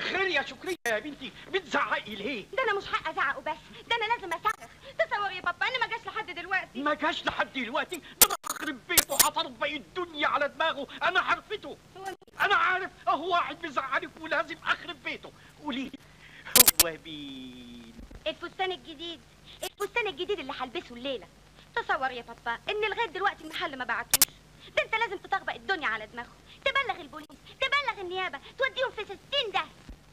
خير يا شكرية يا بنتي بتزعقي ليه ده انا مش حق ازعق وبس ده انا لازم اصرخ تصور يا بابا انا ما جاش لحد دلوقتي ما جاش لحد دلوقتي ده انا اخرب بيته هطرب باقي الدنيا على دماغه انا عرفته هو مين؟ انا عارف اهو واحد بيزعلك ولازم اخرب بيته قولي لي، هو مين الفستان الجديد الفستان الجديد اللي هلبسه الليله تصور يا بابا ان لغايه دلوقتي المحل ما بعتوش ده انت لازم تطغبق الدنيا على دماغه تبلغ البوليس تبلغ النيابه توديهم في ستين ده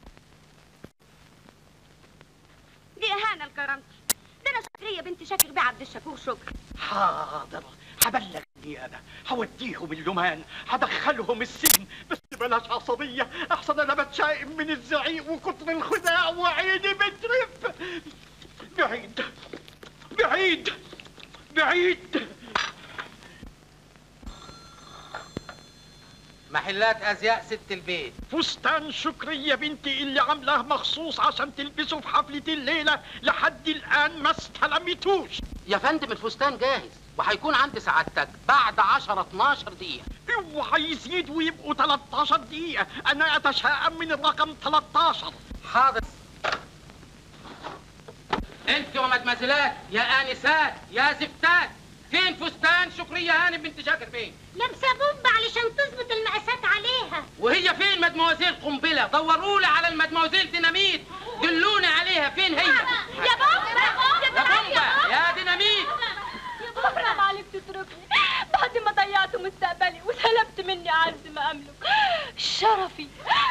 دي اهانه لكرامتي ده انا شكريه بنت شاكر بيه عبد الشكور شكر حاضر هبلغ النيابة هوديهم اللمان هدخلهم السجن بس بلاش عصبية أحسن أنا بتشائم من الزعيق وكتر الخداع وعيني بترف بعيد بعيد بعيد محلات ازياء ست البيت فستان شكرية بنتي اللي عاملاه مخصوص عشان تلبسه في حفلة الليلة لحد الآن ما استلمتوش يا فندم الفستان جاهز وهيكون عند سعادتك بعد 10 12 دقيقة اوعى يزيد ويبقوا 13 دقيقة أنا أتشائم من الرقم 13 حاضر انت ومدمزلات يا انسات يا زفتات فين فستان شكرية هانم بنت شاكر فين لابسه بومب علشان تظبط المقاسات عليها وهي فين مدموزيل قنبلة دوروا لي على المدموزيل ديناميت دلوني عليها فين هي يا بابا يا بومبا يا ديناميت حرام عليك تتركني بعد ما ضيعت مستقبلي وسلبت مني اعز ما املك شرفي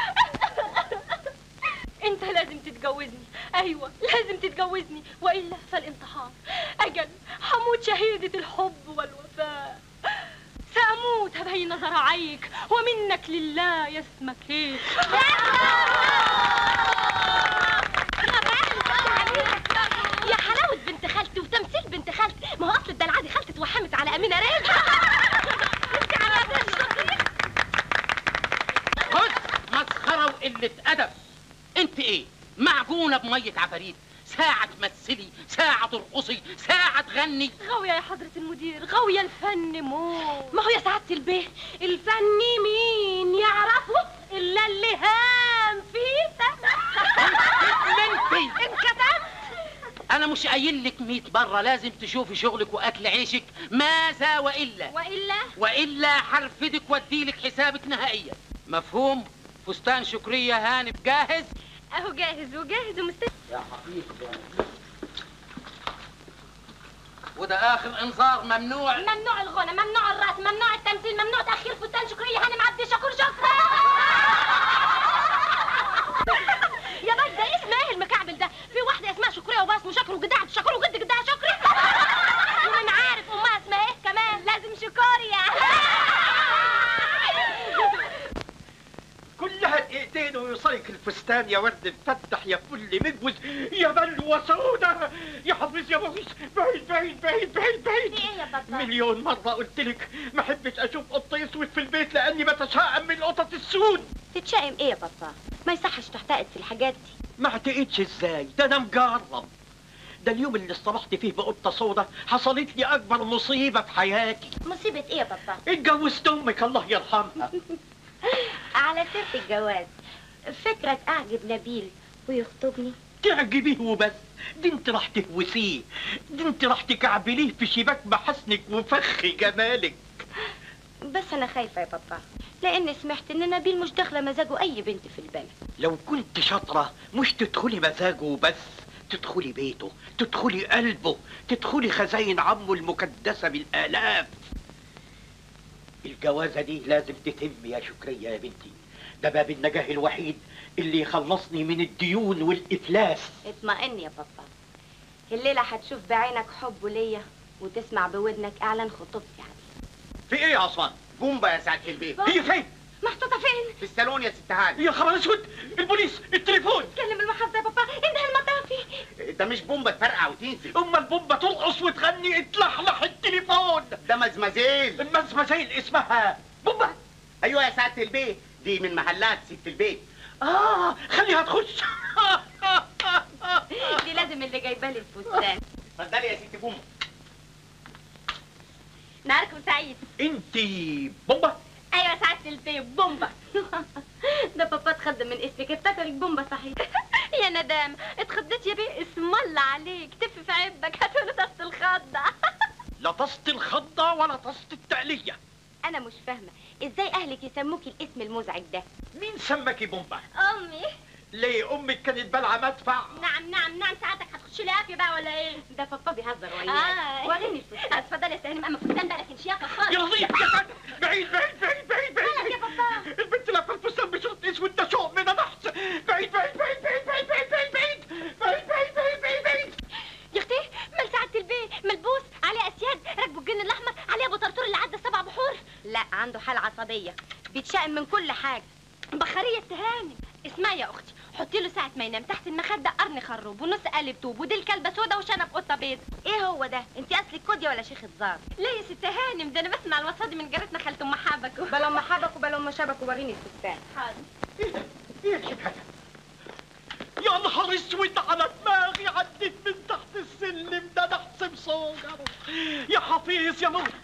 انت لازم تتجوزني ايوه لازم تتجوزني والا فالانتحار اجل هموت شهيدة الحب والوفاء سأموت بين ذراعيك ومنك لله يسمك ايه يا حلاوة بنت خالتي وتمثيل بنت خالتي ما هو اصل الدلعه دي خالتي اتوحمت على امينه رزق انت على ده الشكر خد مسخرة وقلة أدب أنت إيه؟ معجونة بمية عفاريت ساعة تمثلي ساعة ترقصي ساعة تغني غاوية يا حضرة المدير غاوية الفن موت ما هو يا سعادة البيه الفن مين يعرفه الا اللي هام فيه انت انكتبت أنا مش قايل لك 100 مرة لازم تشوفي شغلك وأكل عيشك ماذا وإلا والا وإلا حرفدك وأديلك حسابك نهائيا مفهوم؟ فستان شكرية هانم جاهز؟ اهو جاهز وجاهز ومستني يا حقيقي وده آخر إنذار ممنوع ممنوع الغنى ممنوع الرقص ممنوع التمثيل ممنوع تاخير فستان شكريه هانم عبد الشكور شكرا يا بس ده اسمه ايه المكعبل ده في واحده اسمها شكريه وبس اسمه شكر وجدها عبد الشكور وجد جدها شكري وانا عارف امها اسمها ايه كمان لازم شكوريا كلها دقيقتين ويوصلك الفستان يا ورد مفتح يا فل مجوز يا بلوى سودة يا حفيظ يا بويس بعيد بعيد بعيد بعيد بعيد في ايه يا بابا مليون مرة قلت لك ما احبش اشوف قط اسود في البيت لاني بتشائم من القطط السود تتشائم ايه يا بابا ما يصحش تعتقد في الحاجات دي ما اعتقدش ازاي ده انا مجرب ده اليوم اللي اصطبحت فيه بقطة سودة حصلت لي اكبر مصيبة في حياتي مصيبه ايه يا بابا اتجوزت امك الله يرحمها على سيره الجواز فكرك اعجب نبيل ويخطبني تعجبيه وبس دي انت راح تهوسيه دي انت راح تكعبليه في شباك محاسنك وفخ جمالك بس انا خايفه يا بابا لاني سمعت ان نبيل مش داخله مزاجه اي بنت في البلد لو كنت شاطرة مش تدخلي مزاجه وبس تدخلي بيته تدخلي قلبه تدخلي خزاين عمه المكدسة بالآلاف الجوازة دي لازم تتم يا شكرية يا بنتي ده باب النجاح الوحيد اللي يخلصني من الديون والإفلاس اطمئن يا بابا الليله هتشوف بعينك حبه ليا وتسمع بودنك اعلان خطوبتي عليه في ايه يا عصام؟ بومبا يا سعادة البيت هي فين؟ محطوطه فين في الصالون يا ست هاني يا خبر اسود البوليس التليفون كلم المحافظه يا بابا انده المطافي ده مش بومبا تفرقع وتنزل اما البومبة ترقص وتغني اتلحلح التليفون ده مزمزيل المزمزيل اسمها بومبة ايوه يا سعادة البيت دي من محلات ست البيت اه خليها تخش دي لازم اللي جايبه لي الفستان اتفضلي يا ست بومبا نهاركم سعيد انت بومبة ايوه ساعة البي بومبا ده بابا اتخض من اسمك افتكرك بومبا صحيح يا ندام اتخضيت يا بيه اسم الله عليك تف في عبك هاتوا له طاسة الخضة لا طست الخضة ولا طست التقلية انا مش فاهمه ازاي اهلك يسموكي الاسم المزعج ده مين سمكي بومبا امي ليه امك كانت بلعة مدفع نعم نعم نعم ساعتك هتخش لي قافية بقى ولا ايه ده بابا بيهزر آه. وياك وريني الفستان اتفضلي يا سهنم اما فستان ده لكن شياكة خالص يا لطيف يا ساتر بعيد بعيد بعيد بعيد مالك بعيد يا بابا البنت لابسه الفستان بشرط اسود ده شوق من النحس بعيد بعيد بعيد بعيد بعيد بعيد بعيد بعيد بعيد بعيد بعيد بعيد بعيد يا اختي مال سعادة البيه ملبوس عليه اسياد راكبه الجن الاحمر عليه ابو طرطور اللي عدى سبع بحور لا عنده حالة عصبية بيتشائم من كل حاجة بخارية تهانم اسمعي يا اختي حطي له ساعة ما ينام تحت المخدة قرن خروب ونص قالب طوب ودي الكلبة سودا وشنب قطة بيض ايه هو ده انت اصلك كوديا ولا شيخ الزار ليه يا ست هانم ده انا بسمع الوصفة دي من جارتنا خالة ام حبكو بلا ما حبك وبلا ما شبك وريني الفستان حاضر ايه ده؟ ايه الحكايه؟ يا نهار اسود على دماغي عديت من تحت السلم ده نحس مصوغر يا حفيظ يا مر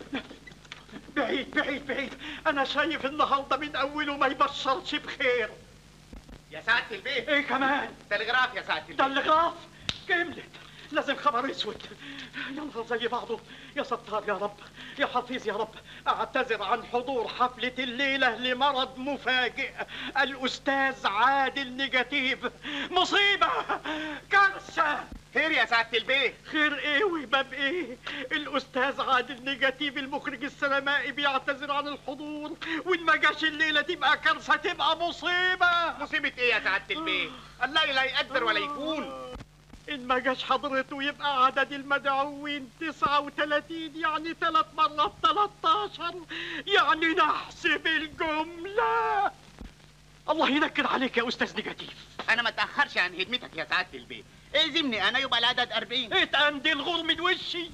بعيد بعيد بعيد انا شايف النهارده من اوله ما يبشرش بخير يا سعادة البيه ايه كمان تلغراف يا سعادة ده البيه الغراف كملت لازم خبر اسود يا نهار زي بعضه يا ستار يا رب يا حفيظ يا رب اعتذر عن حضور حفلة الليلة لمرض مفاجئ الاستاذ عادل نيجاتيف مصيبة كارثة خير يا سعادة البيه خير ايه وهباب ايه الاستاذ عادل نيجاتيف المخرج السينمائي بيعتذر عن الحضور وان ما جاش الليله تبقى كارثه تبقى مصيبه مصيبة ايه يا سعادة البيه الله لا يقدر ولا يكون إن ما جاش حضرته يبقى عدد المدعوين 39 يعني ثلاث مرات 13 يعني نحسب الجملة الله ينكر عليك يا أستاذ نيجاتيف انا ما اتاخرش عن خدمتك يا سعادة البيه الزمني انا يبقى العدد 40 اتأندي الغور من وشي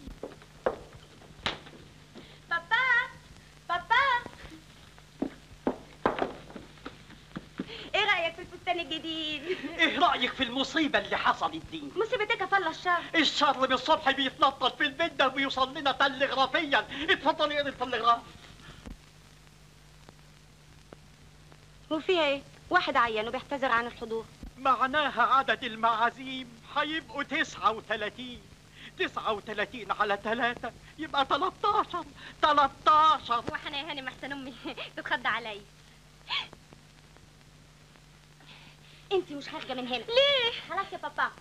بابا بابا ايه رايك في الفستان الجديد إيه رأيك في المصيبة اللي حصلت دي؟ مصيبتك فلا الشر الشر من الصبح بيتنطط في البيت ده وبيوصل لنا تلغرافيا اتفضل يا التلغراف وفيها ايه واحد عين وبيعتذر عن الحضور معناها عدد المعازيم هيبقوا 39 39 على 3 يبقى 13 13 واحنا يا هانم احسن امي تتخضى عليا انت مش خارجه من هنا ليه خلاص يا بابا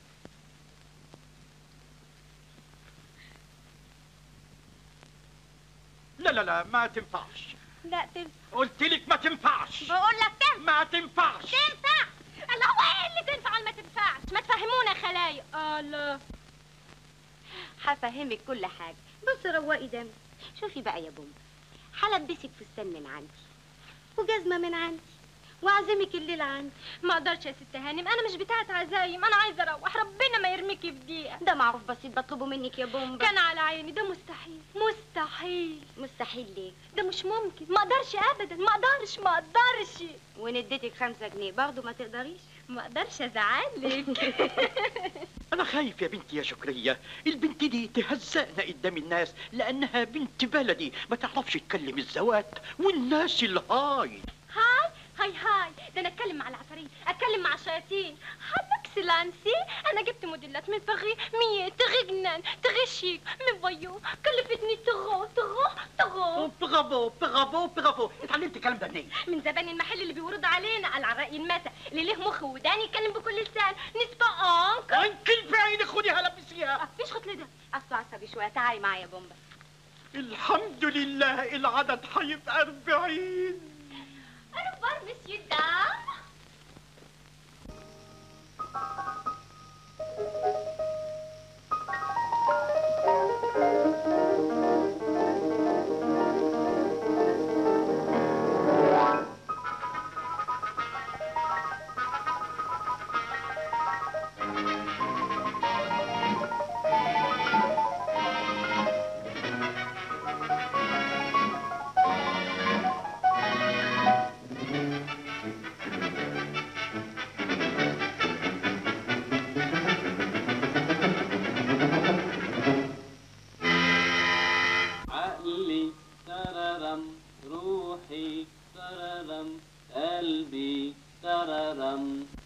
لا لا لا ما تنفعش لا تنفع قلت لك ما تنفعش بقول لك تنفع ما تنفعش تنفع الله هو ايه اللي تنفع ولا ما تنفعش ما تفهمونا خلايق الله هفهمك كل حاجه بص روقي دم شوفي بقى يا بومبا هلبسك فستان من عندي وجزمه من عندي واعزمك الليله عندي ما اقدرش يا ست هانم انا مش بتاعت عزايم انا عايزه اروح ربنا ما يرميكي في دقيقه ده معروف بسيط بطلبه منك يا بومبا كان على عيني ده مستحيل مستحيل مستحيل ليه ده مش ممكن ما اقدرش ابدا ما اقدرش ما اقدرش وان اديتك خمسة جنيه برضه ما تقدريش ما اقدرش ازعلك انا خايف يا بنتي يا شكرية البنت دي تهزقنا قدام الناس لانها بنت بلدي ما تعرفش تكلم الزوات والناس الهاي هاي هاي هاي ده انا اتكلم مع العفاريت اتكلم مع الشياطين هاي اكسلانسي انا جبت موديلات من باري مي تغي جنان تغي شيك من فيو كلفتني تغو تغو تغو برافو برافو برافو اتعلمت الكلام ده منين من زبائن المحل اللي بيورد علينا على الرأي المسا اللي له مخ ودان يتكلم بكل لسان نسبة انك انكل في عينك خديها لبسيها مفيش خطل ده اصله عصبي شويه تعالي معايا يا بومبا الحمد لله العدد هيبقى 40 انا بار مسيو دام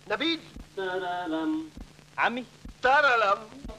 نبيل ترلم عمي ترلم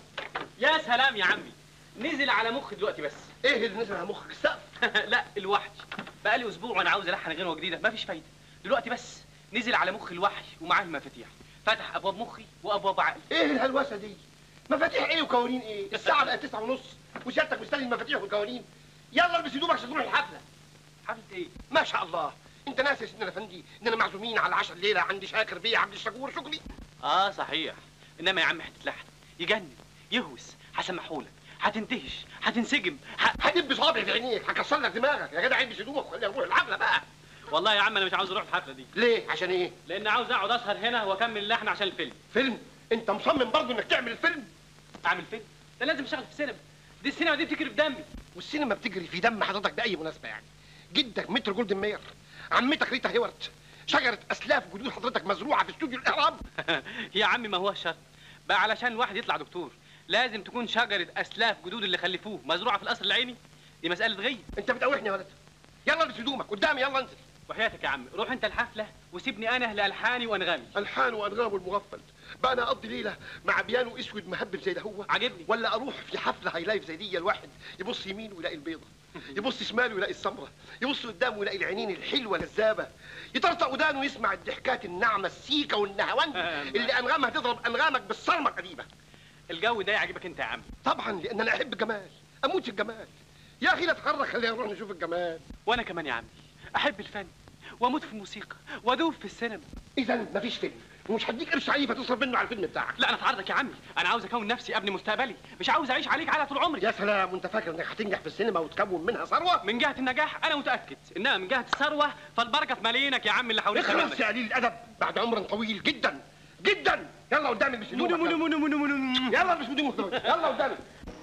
يا سلام يا عمي نزل على مخي دلوقتي بس ايه اللي نزل على مخك السقف لا الوحي بقالي اسبوع وانا عاوز الحن غنوه جديده مفيش فايده دلوقتي بس نزل على مخي الوحي ومعاه المفاتيح فتح ابواب مخي وابواب عقلي ايه الهلوسه دي مفاتيح ايه وقوانين ايه الساعه بقت تسعة ونص وسيادتك مستني المفاتيح والقوانين يلا البس هدومك عشان تروح الحفله حفله ايه ما شاء الله انت ناسي يا سيدنا الافندي اننا معزومين على العشاء الليله عند شاكر بيه عبد الشكور شكري اه صحيح انما يا عم حته لحن يجنن يهوس هسمحهولك هتنتهش هتنسجم ه... هدب صابعي في عينيك هكسر لك دماغك يا جدع البس هدومك وخلينا نروح الحفله بقى والله يا عم انا مش عاوز اروح الحفله دي ليه عشان ايه لان عاوز اقعد اسهر هنا واكمل اللحن عشان الفيلم فيلم انت مصمم برضه انك تعمل الفيلم اعمل فيلم ده لازم اشتغل في السينما دي السينما دي بتجري في دمي والسينما بتجري في دم حضرتك باي مناسبه يعني جدك متر جولدن ماير عمتك ريتا هيورت شجره اسلاف جدود حضرتك مزروعه في استوديو الاعراب يا عمي ما هو شرط بقى علشان الواحد يطلع دكتور لازم تكون شجره اسلاف جدود اللي خلفوه مزروعه في القصر العيني دي مساله غيه انت بتقوحني يا ولد يلا البس هدومك قدامي يلا انزل وحياتك يا عم روح انت الحفله وسيبني انا لالحاني وانغامي الحان وانغام المغفل بقى انا اقضي ليله مع بيانو اسود مهبب زي ده هو عاجبني ولا اروح في حفله هاي لايف زي دي الواحد يبص يمينه يلاقي البيضه يبص شماله يلاقي السمره يبص قدامه يلاقي العينين الحلوه الجذابه يطرطق ودانه يسمع الضحكات الناعمه السيكه والنهوان اللي انغامها تضرب انغامك بالصرمه القديمه الجو ده يعجبك انت يا عم طبعا لان انا احب الجمال اموت في الجمال يا اخي لا تخرج خلينا نروح نشوف الجمال وانا كمان يا عمي احب الفن واموت في الموسيقى وادوب في السينما اذا مفيش فيلم ومش هديك قرش عيفه تصرف منه على الفيلم بتاعك لا انا في عرضك يا عمي انا عاوز اكون نفسي ابني مستقبلي مش عاوز اعيش عليك على طول عمري يا سلام وانت فاكر انك هتنجح في السينما وتكون منها ثروه من جهه النجاح انا متاكد انما من جهه الثروه فالبركه في ملايينك يا عم اللي حواليك اخلص يا قليل الادب بعد عمر طويل جدا جدا يلا قدامي البس منو هدومك منو منو منو منو يلا البس هدومك يلا قدامي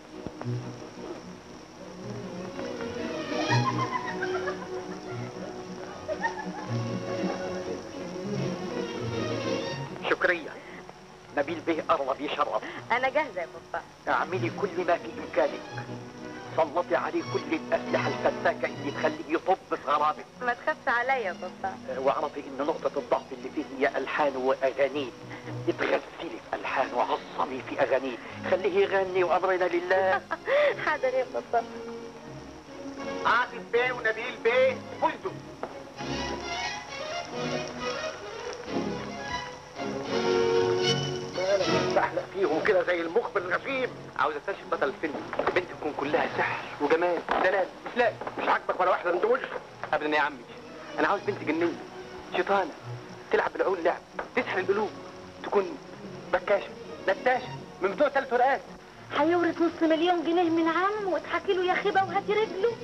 شكرية نبيل بيه قرب يشرف انا جاهزه يا بابا اعملي كل ما في امكانك سلطي عليه كل الاسلحه الفتاكه اللي تخليه يطب في غرابك ما تخافش عليا يا بابا واعرفي ان نقطه الضعف اللي فيه هي الحان واغانيه اتغسلي في الحان وعصمي في اغانيه خليه يغني وامرنا لله حاضر يا بابا عاطف بيه ونبيل بيه فزوا مالك مستحلق فيهم كده زي المخبر الغشيم عاوز اكتشف بطل الفيلم بنت تكون كلها سحر وجمال ودلال مش لاقي مش عاجبك ولا واحده من دول ابدا يا عمي انا عاوز بنت جنيه شيطانه تلعب بالعقول لعب تسحر القلوب تكون بكاشه دشاشه من بتوع ثلاث ورقات هيورث نص مليون جنيه من عم وتحكي له يا خيبه وهاتي رجله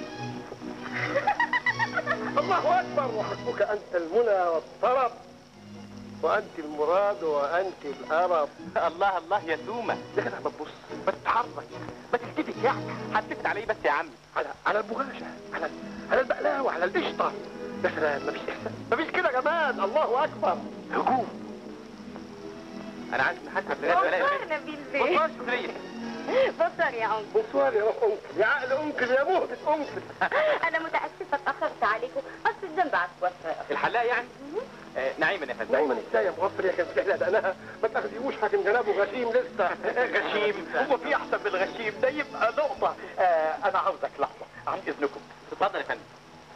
الله اكبر وحسبك انت المنى والطرب وانت المراد وانت الارب الله الله يا سومه يا جدع بتبص بتتحرك بتلتفت يعني هتلفت على ايه بس يا عمي على على البغاشه على على البقلاوه على القشطه يا سلام مفيش احسان مفيش كده جمال الله اكبر هجوم انا عايز محاسبه لغايه ما الاقي بصر نبيل بيه بص شكريه بصر يا عم بونسوار يا روح انكل يا عقل انكل يا مهبط انكل انا متاسفه اتاخرت عليكم اصل الذنب على الوفاء الحلاق يعني آه نعيما يا فندم دايما ازاي يا مغفر يا كان تحلق دقنها ما تاخديهوش حاكم جنابه غشيم لسه غشيم هو في احسن من الغشيم ده يبقى نقطه آه انا عاوزك لحظه عن اذنكم اتفضل يا فندم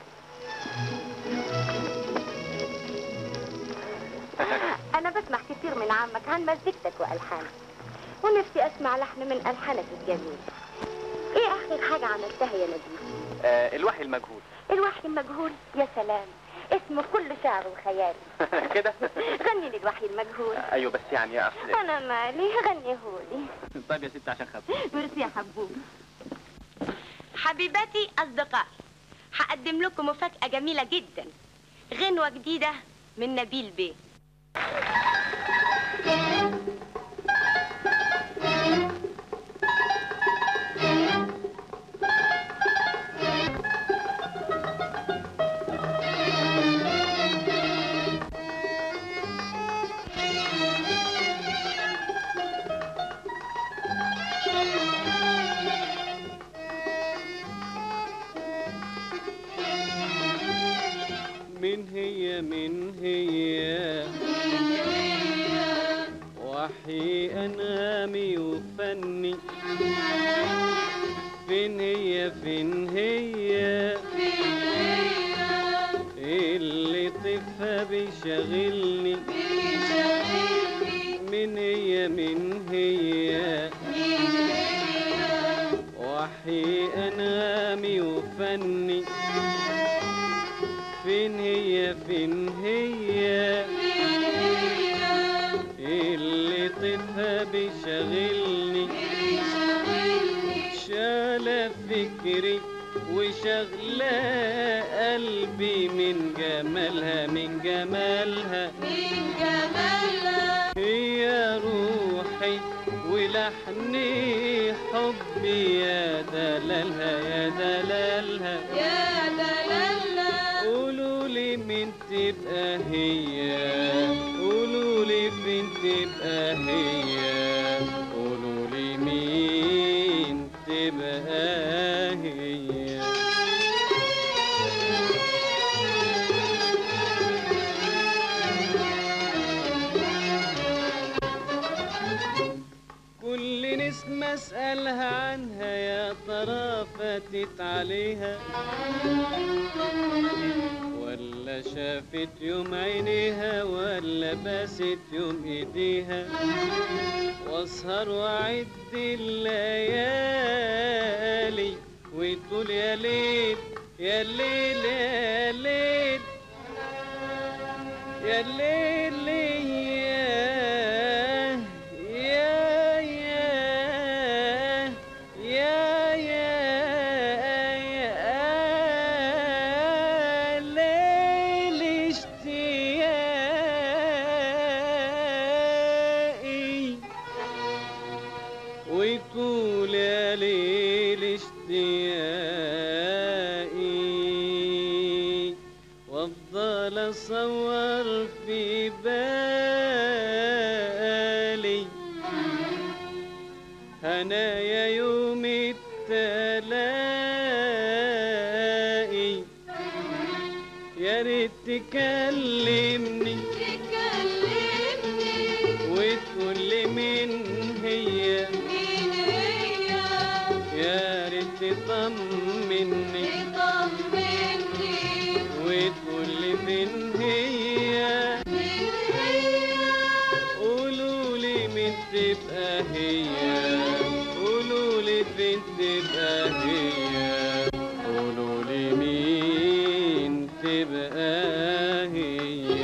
انا بسمع كتير من عمك عن مزيكتك والحانك ونفسي اسمع لحن من الحانك الجميل ايه اخر حاجه عملتها يا نبيل آه الوحي المجهول الوحي المجهول يا سلام اسمه كل شعر وخيال كده غني لي الوحي المجهول ايوه بس يعني يا اصل انا مالي غنيهولي طيب يا ست عشان خاطر ميرسي يا حبوب حبيباتي اصدقائي هقدم لكم مفاجاه جميله جدا غنوه جديده من نبيل بيه من هي من هي وحي أنغامي وفني فين هي فين هي اللي طفها بيشغلني من هي من هي وحي أنغامي وفني فين هي فين هي اللي طفها بيشغلني شال فكري وشغلة قلبي من جمالها من جمالها هي روحي ولحني حبي يا دلالها يا دلالها قولوا لي مين تبقى هي قولوا لي فين تبقى هي قولوا لي مين تبقى هي كل نسمة اسألها عنها يا ترى فاتت عليها ولا شافت يوم عينيها ولا باست يوم ايديها واسهر واعد الليالي وتقول يا ليل يا ليل يا ليل يا ليل يا يا يا يا يا ليل اشتياقي ويطول يا ليل اشتياقي وافضل اصور في بالي هنايا يوم التلاقي يا ريت تكلمني وتقول لي مين هي يا ريت تطمني وتقول لي فين هي قولوا لي مين تبقى هي قولوا لي فين تبقى هي قولوا لي مين تبقى هي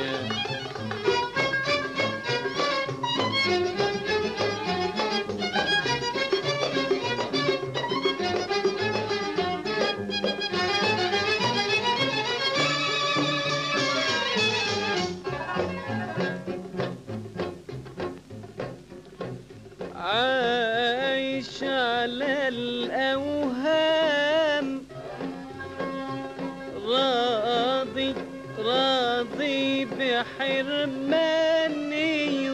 عايش على الأوهام راضي راضي بحرماني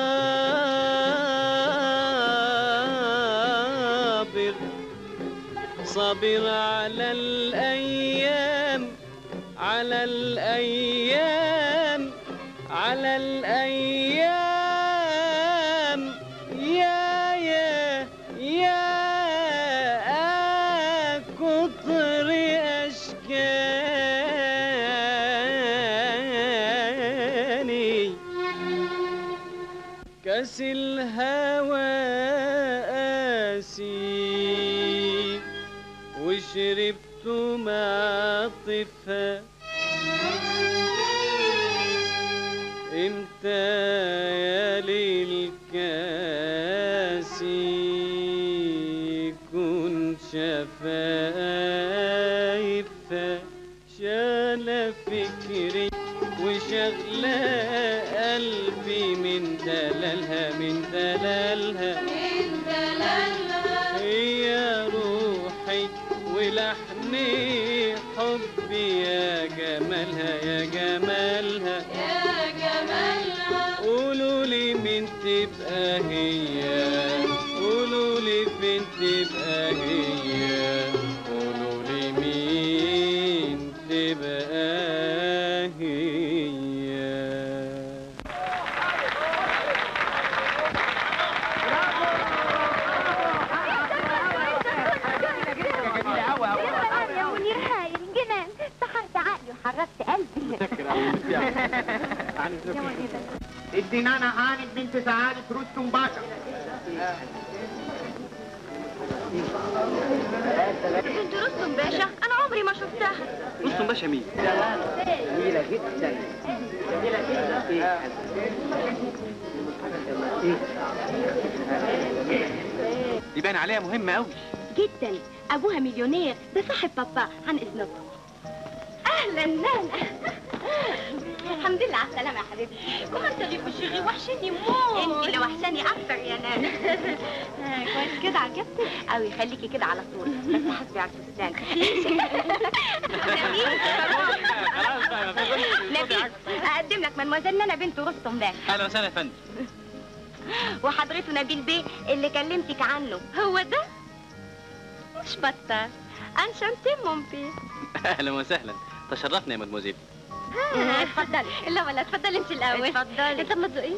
صابر صابر على الأيام على الأيام على الأيام يا يا يا كتر أشكاني كاس الهوى قاسي وشربت مع طفها امتى يا ليل كاسي كن شفايفها شال فكري وشغلة قلبي من دلالها من دلالها هي روحي ولحني حبي يا جمالها يا جمالها قولوا لي مين تبقى هي قولوا لي فين تبقى هي قولوا لي مين تبقى هي ادينا انا هاني بنت سعادة رستم باشا بنت رستم باشا انا عمري ما شفتها رستم باشا مين؟ جميلة جدا جميلة جدا دي باين عليها مهمة قوي جدا ابوها مليونير ده صاحب بابا عن اذنكم اهلا نانا الحمد لله على السلامة يا حبيبتي كمان تغيب شيري وحشني موت انت اللي وحشاني اكتر يا نانا كويس كده عجبتك قوي خليكي كده على طول بس حسبي على الفستان نبيل خلاص بقى ما في نبيل اقدم لك مدموزيل نانا بنت رستم باشا اهلا وسهلا يا فندم وحضرته نبيل بيه اللي كلمتك عنه هو ده مش بطة انشانتي مامبي اهلا وسهلا تشرفنا يا مدموزيل اتفضلي لا ولا اتفضلي انت الاول اتفضلي انت ما تذوقيش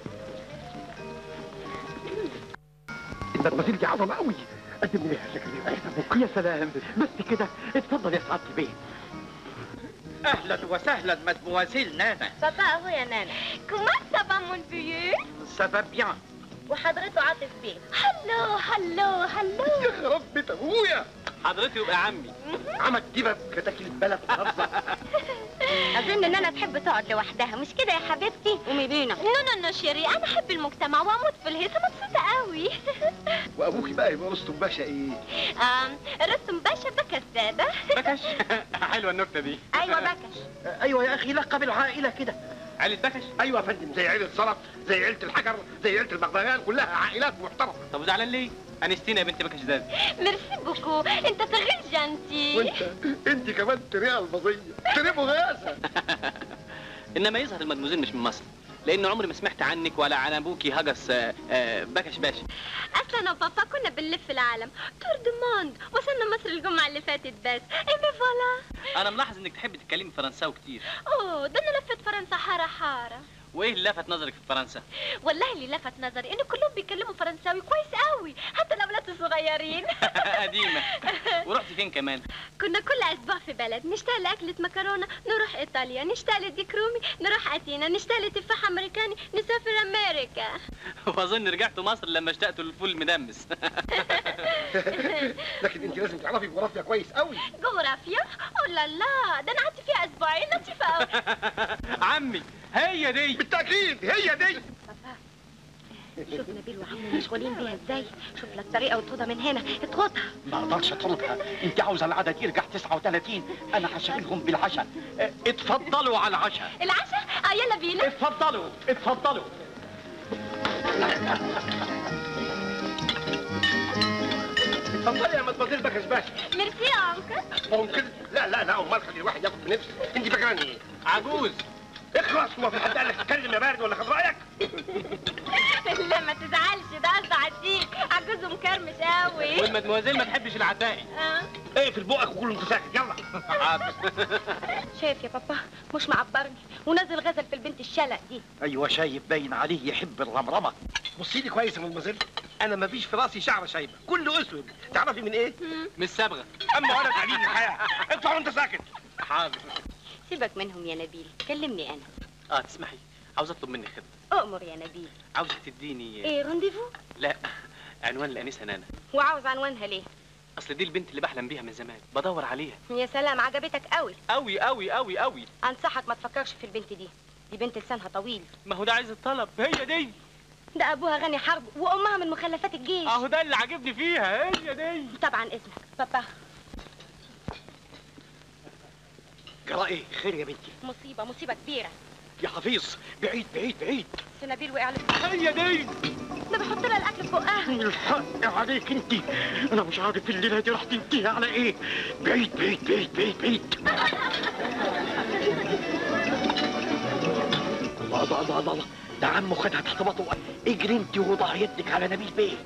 المدمزيل دي عظمة قوي قدم لي شكل يا سلام بس كده اتفضل يا سعادة البيت اهلا وسهلا مدموازيل نانا بابا اهو يا نانا كومان سافا مون بيو سافا بيان وحضرته عاطف بيه هلو هلو هلو يا خراب بيت ابويا حضرتك يبقى عمي عمك دي كتاك البلد خالصة اظن ان انا تحب تقعد لوحدها مش كده يا حبيبتي قومي بينا نو نو نو شيري انا احب المجتمع واموت في الهيصه مبسوطه قوي وابوكي بقى يبقى رستم باشا ايه آم، رستم باشا بكى الساده بكش حلوة النكتة دي ايوه بكش ايوه يا اخي لقب العائلة كده عيلة بكش ايوه يا فندم زي عيلة سلط زي عيلة الحجر زي عيلة البغبغان كلها عائلات محترمة طب وزعلان ليه؟ انستينا يا بنت بكش زاد ميرسي بوكو انت تغير جانتي وانت انت كمان تريقة البظية تريقة مغازة انما يظهر المدموزيل مش من مصر لان عمري ما سمعت عنك ولا عن ابوكي هجس آه، آه، بكش باشا اصلا انا وبابا كنا بنلف العالم تور دو موند وصلنا مصر الجمعه اللي فاتت بس ايه فوالا انا ملاحظ انك تحبي تتكلمي فرنساوي كتير اوه ده انا لفت فرنسا حاره حاره وايه اللي لفت نظرك في فرنسا والله اللي لفت نظري ان كلهم بيتكلموا فرنساوي كويس قوي حتى الاولاد الصغيرين قديمه ورحتي فين كمان كنا كل اسبوع في بلد نشتاق لاكله مكرونه نروح ايطاليا نشتاق لديك رومي نروح اثينا نشتاق لتفاح امريكاني نسافر امريكا واظن رجعتوا مصر لما اشتقتوا للفول المدمس لكن انت لازم تعرفي جغرافيا كويس قوي جغرافيا اوه لا لا ده انا قعدت فيها اسبوعين لطيفه قوي عمي هي دي بالتأكيد هي دي شوف نبيل وعمو مشغولين بيها ازاي شوف لك طريقه وتاخدها من هنا اضغطها ما اقدرش اطردها انت عاوزه العدد يرجع 39 انا هشغلهم بالعشاء اه، اتفضلوا على العشاء العشاء اه يلا بينا اتفضلوا اتفضلوا اتفضلي يا مدمزيل بكش باشا ميرسي يا انكل ممكن لا لا لا امال خلي الواحد ياخد بنفسه انت فاكراني ايه عجوز اخلص هو في حد قال لك تتكلم يا بارد ولا خد رايك لا ما تزعلش ده قصده عديك عجوز ومكرمش قوي والمدموزيل ما تحبش العتاقي آه. اقفل بقك وكل انت ساكت يلا حاضر شايف يا بابا مش معبرني ونزل غزل في البنت الشلق دي ايوه شايف باين عليه يحب الرمرمه بصي لي كويس يا مدمزيل انا ما فيش في راسي شعره شايبه كله اسود تعرفي من ايه مش صبغه اما انا تعبين الحياه اطلع وانت ساكت حاضر سيبك منهم يا نبيل كلمني انا اه تسمحي عاوز اطلب منك خدمه اؤمر يا نبيل عاوزك تديني ايه رونديفو لا عنوان الانسه نانا وعاوز عنوانها ليه اصل دي البنت اللي بحلم بيها من زمان بدور عليها يا سلام عجبتك قوي قوي قوي قوي قوي انصحك ما تفكرش في البنت دي دي بنت لسانها طويل ما هو ده عايز الطلب هي دي ده ابوها غني حرب وامها من مخلفات الجيش اهو ده اللي عاجبني فيها هي دي طبعا اذنك بابا جرى ايه خير يا بنتي مصيبه مصيبه كبيره يا حفيظ بعيد بعيد بعيد سي نبيل وقع لي هي دي ده بيحط لها الاكل في بقها الحق عليك انت انا مش عارف الليله دي راح تنتهي على ايه بعيد بعيد بعيد بعيد بعيد الله الله الله الله الله. ده عمه خدها تحت بطنه اجري انت ووضع يدك على نبيل بيه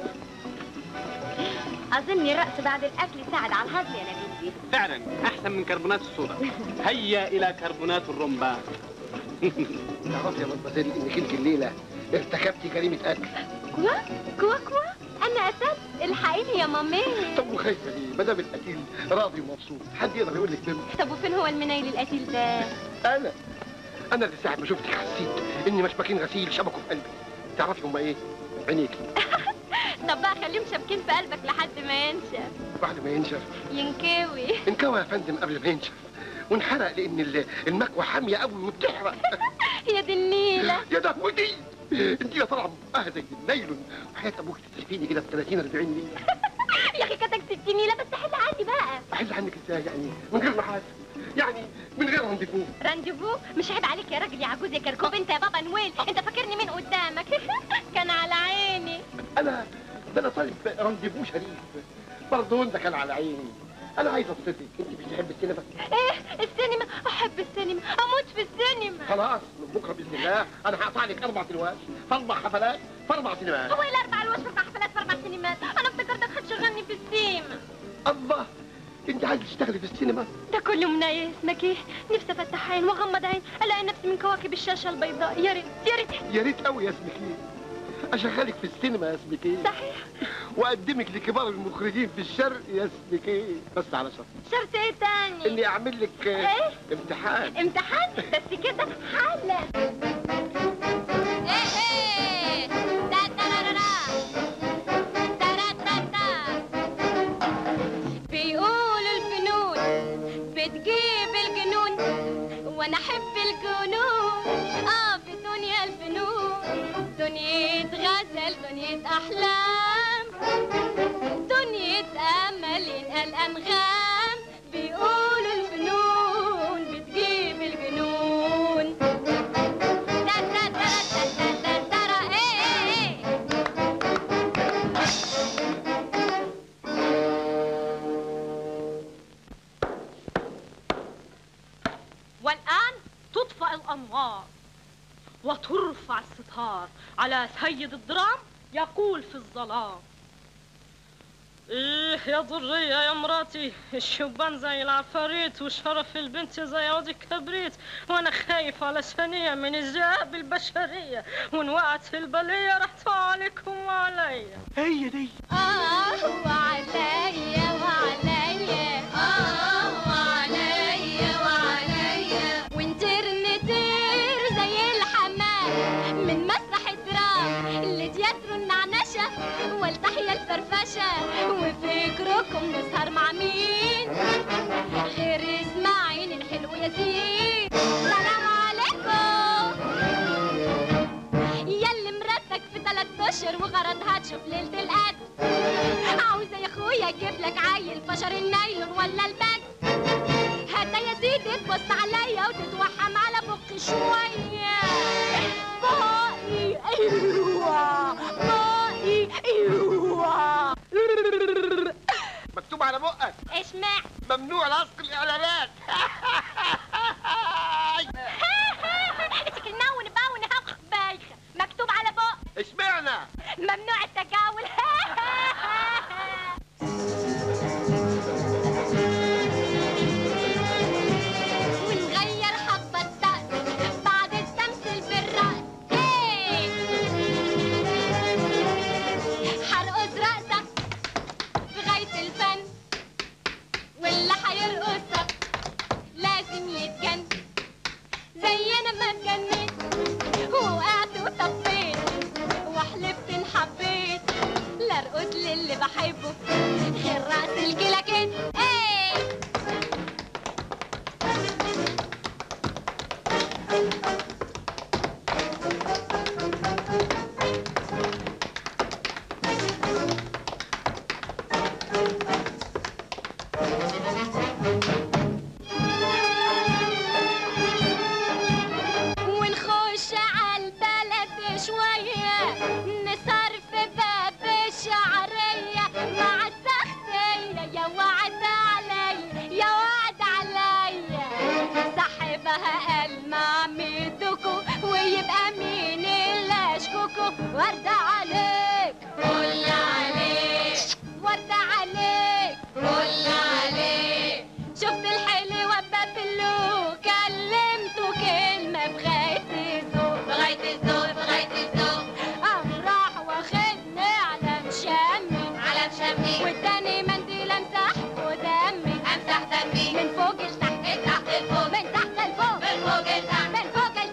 اظن الرقص بعد الاكل يساعد على الهضم يا نبيل بيه فعلا احسن من كربونات الصودا هيا الى كربونات الرمبا تعرفي يا مدمزيل انك انت الليله ارتكبتي جريمه قتل كوا كوا كوا انا اسد الحقيني يا مامي طب وخايفه ليه ما دام القتيل راضي ومبسوط حد يقدر يقول لك منه طب وفين هو المنيل القتيل ده انا انا اللي ساعه ما شفتك حسيت اني مشبكين غسيل شبكوا في قلبي تعرفي هم ايه عينيكي طب بقى خليهم شابكين في قلبك لحد ما ينشف بعد ما ينشف ينكوي انكوى يا فندم قبل ما ينشف وانحرق لان ال- المكوى حاميه قوي وبتحرق يا دي النيلة يا ده ودي انت يا طالعه بقها زي النايلون وحياه ابوك تسلفيني كده ب 30 40 ليه يا اخي كتك ست نيلة بس حل عندي بقى احل عنك ازاي يعني من غير محاسب يعني من غير رانديفو رانديفو مش عيب عليك يا راجل يا عجوز يا كركوب انت يا بابا نويل انت فاكرني مين قدامك كان على عيني انا ده انا طالب رانديفو شريف برضه ده كان على عيني انا عايز ابسطك انت مش بتحب السينما ايه السينما احب السينما اموت في السينما خلاص من بكره باذن الله انا هقطع لك اربع سينمات في اربع حفلات في اربع سينمات هو ايه الاربع الوش في اربع حفلات في اربع سينمات انا افتكرتك هتشغلني في السيما الله انت عايز تشتغلي في السينما ده كله منايا اسمك ايه نفسي افتح عين واغمض عين الاقي نفسي من كواكب الشاشه البيضاء يا ريت يا ريت يا ريت قوي يا اسمك ايه اشغلك في السينما يا اسمك ايه صحيح واقدمك لكبار المخرجين في الشرق يا اسمك ايه بس على شرط شرط ايه تاني اني اعمل لك آه، ايه امتحان امتحان بس كده حالا ايه ايه دا ترارارا. تراتاتا. بيقولوا الفنون بتجيب الجنون وانا احب الجنون اه في دنيا الفنون دنيا غزل دنيا احلام دنيا امل ينقل انغام بيقولوا الفنون بتجيب الجنون تا تا تا تا تا تا ترى ايه ايه والآن تطفأ الأنوار وترفع الستار على سيد الدرام يقول في الظلام ايه يا ضرية يا مراتي الشبان زي العفاريت وشرف البنت زي عود الكبريت وانا خايف على ثانية من الذئاب البشرية وان وقعت في البلية راح تقع عليكم وعليا هي دي آه وعليا وعليا آه وعليا وعليا ونطير نطير زي الحمام من مسرح الدرام لتياترو النعنشة والتحية الفرفشة وفكركم نسهر مع مين غير اسماعيل الحلو ياسين سلام عليكم ياللي مراتك في ثلاث اشهر وغرضها تشوف ليله القدر عاوزه يا اخويا اجيب لك عيل فشر النايلون ولا الباج هات يا سيدي تبص عليا وتتوحم على بقي شويه بقي ايوه بقي ايوه مكتوب على بقك اشمع ممنوع لصق الاعلانات تكلمون باون هق بايخ مكتوب على بق اشمعنى ممنوع التجاول ونغير حبة طقس بعد التمثيل بالرقص إيه! هرقص رقصة في غاية الفن واللي هيرقصك لازم يتجن زينا ما اتجنيت وقعت وطبيت وحلفت ان حبيت لا ارقص للي بحبه غير رقص الكلاكيت ايه ونخش عالبلد شوية نسهر في باب الشعرية مع التختية يا وعد علي يا وعد علي صاحبها قال ما عمدكوا ويبقى مين اللي اشكوكوا وردة عليك قول عليك وردة عليك قول عليك شفت الحلوة بابلو كلمته كلمة بغاية الذوق بغاية الذوق بغاية الذوق قام راح واخدني على مشامي على مشامي والتاني منديل امسح ودمي امسح دمي من فوق لتحت لتحت لفوق من تحت لفوق من فوق لتحت من فوق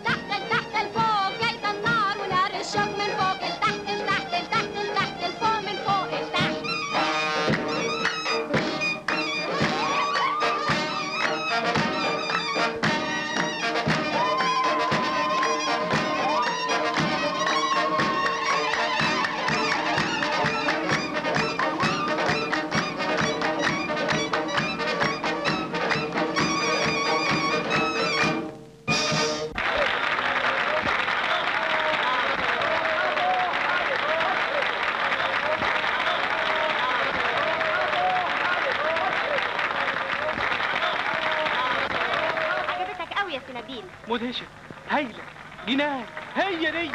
مدهشه هايله جنان هي دي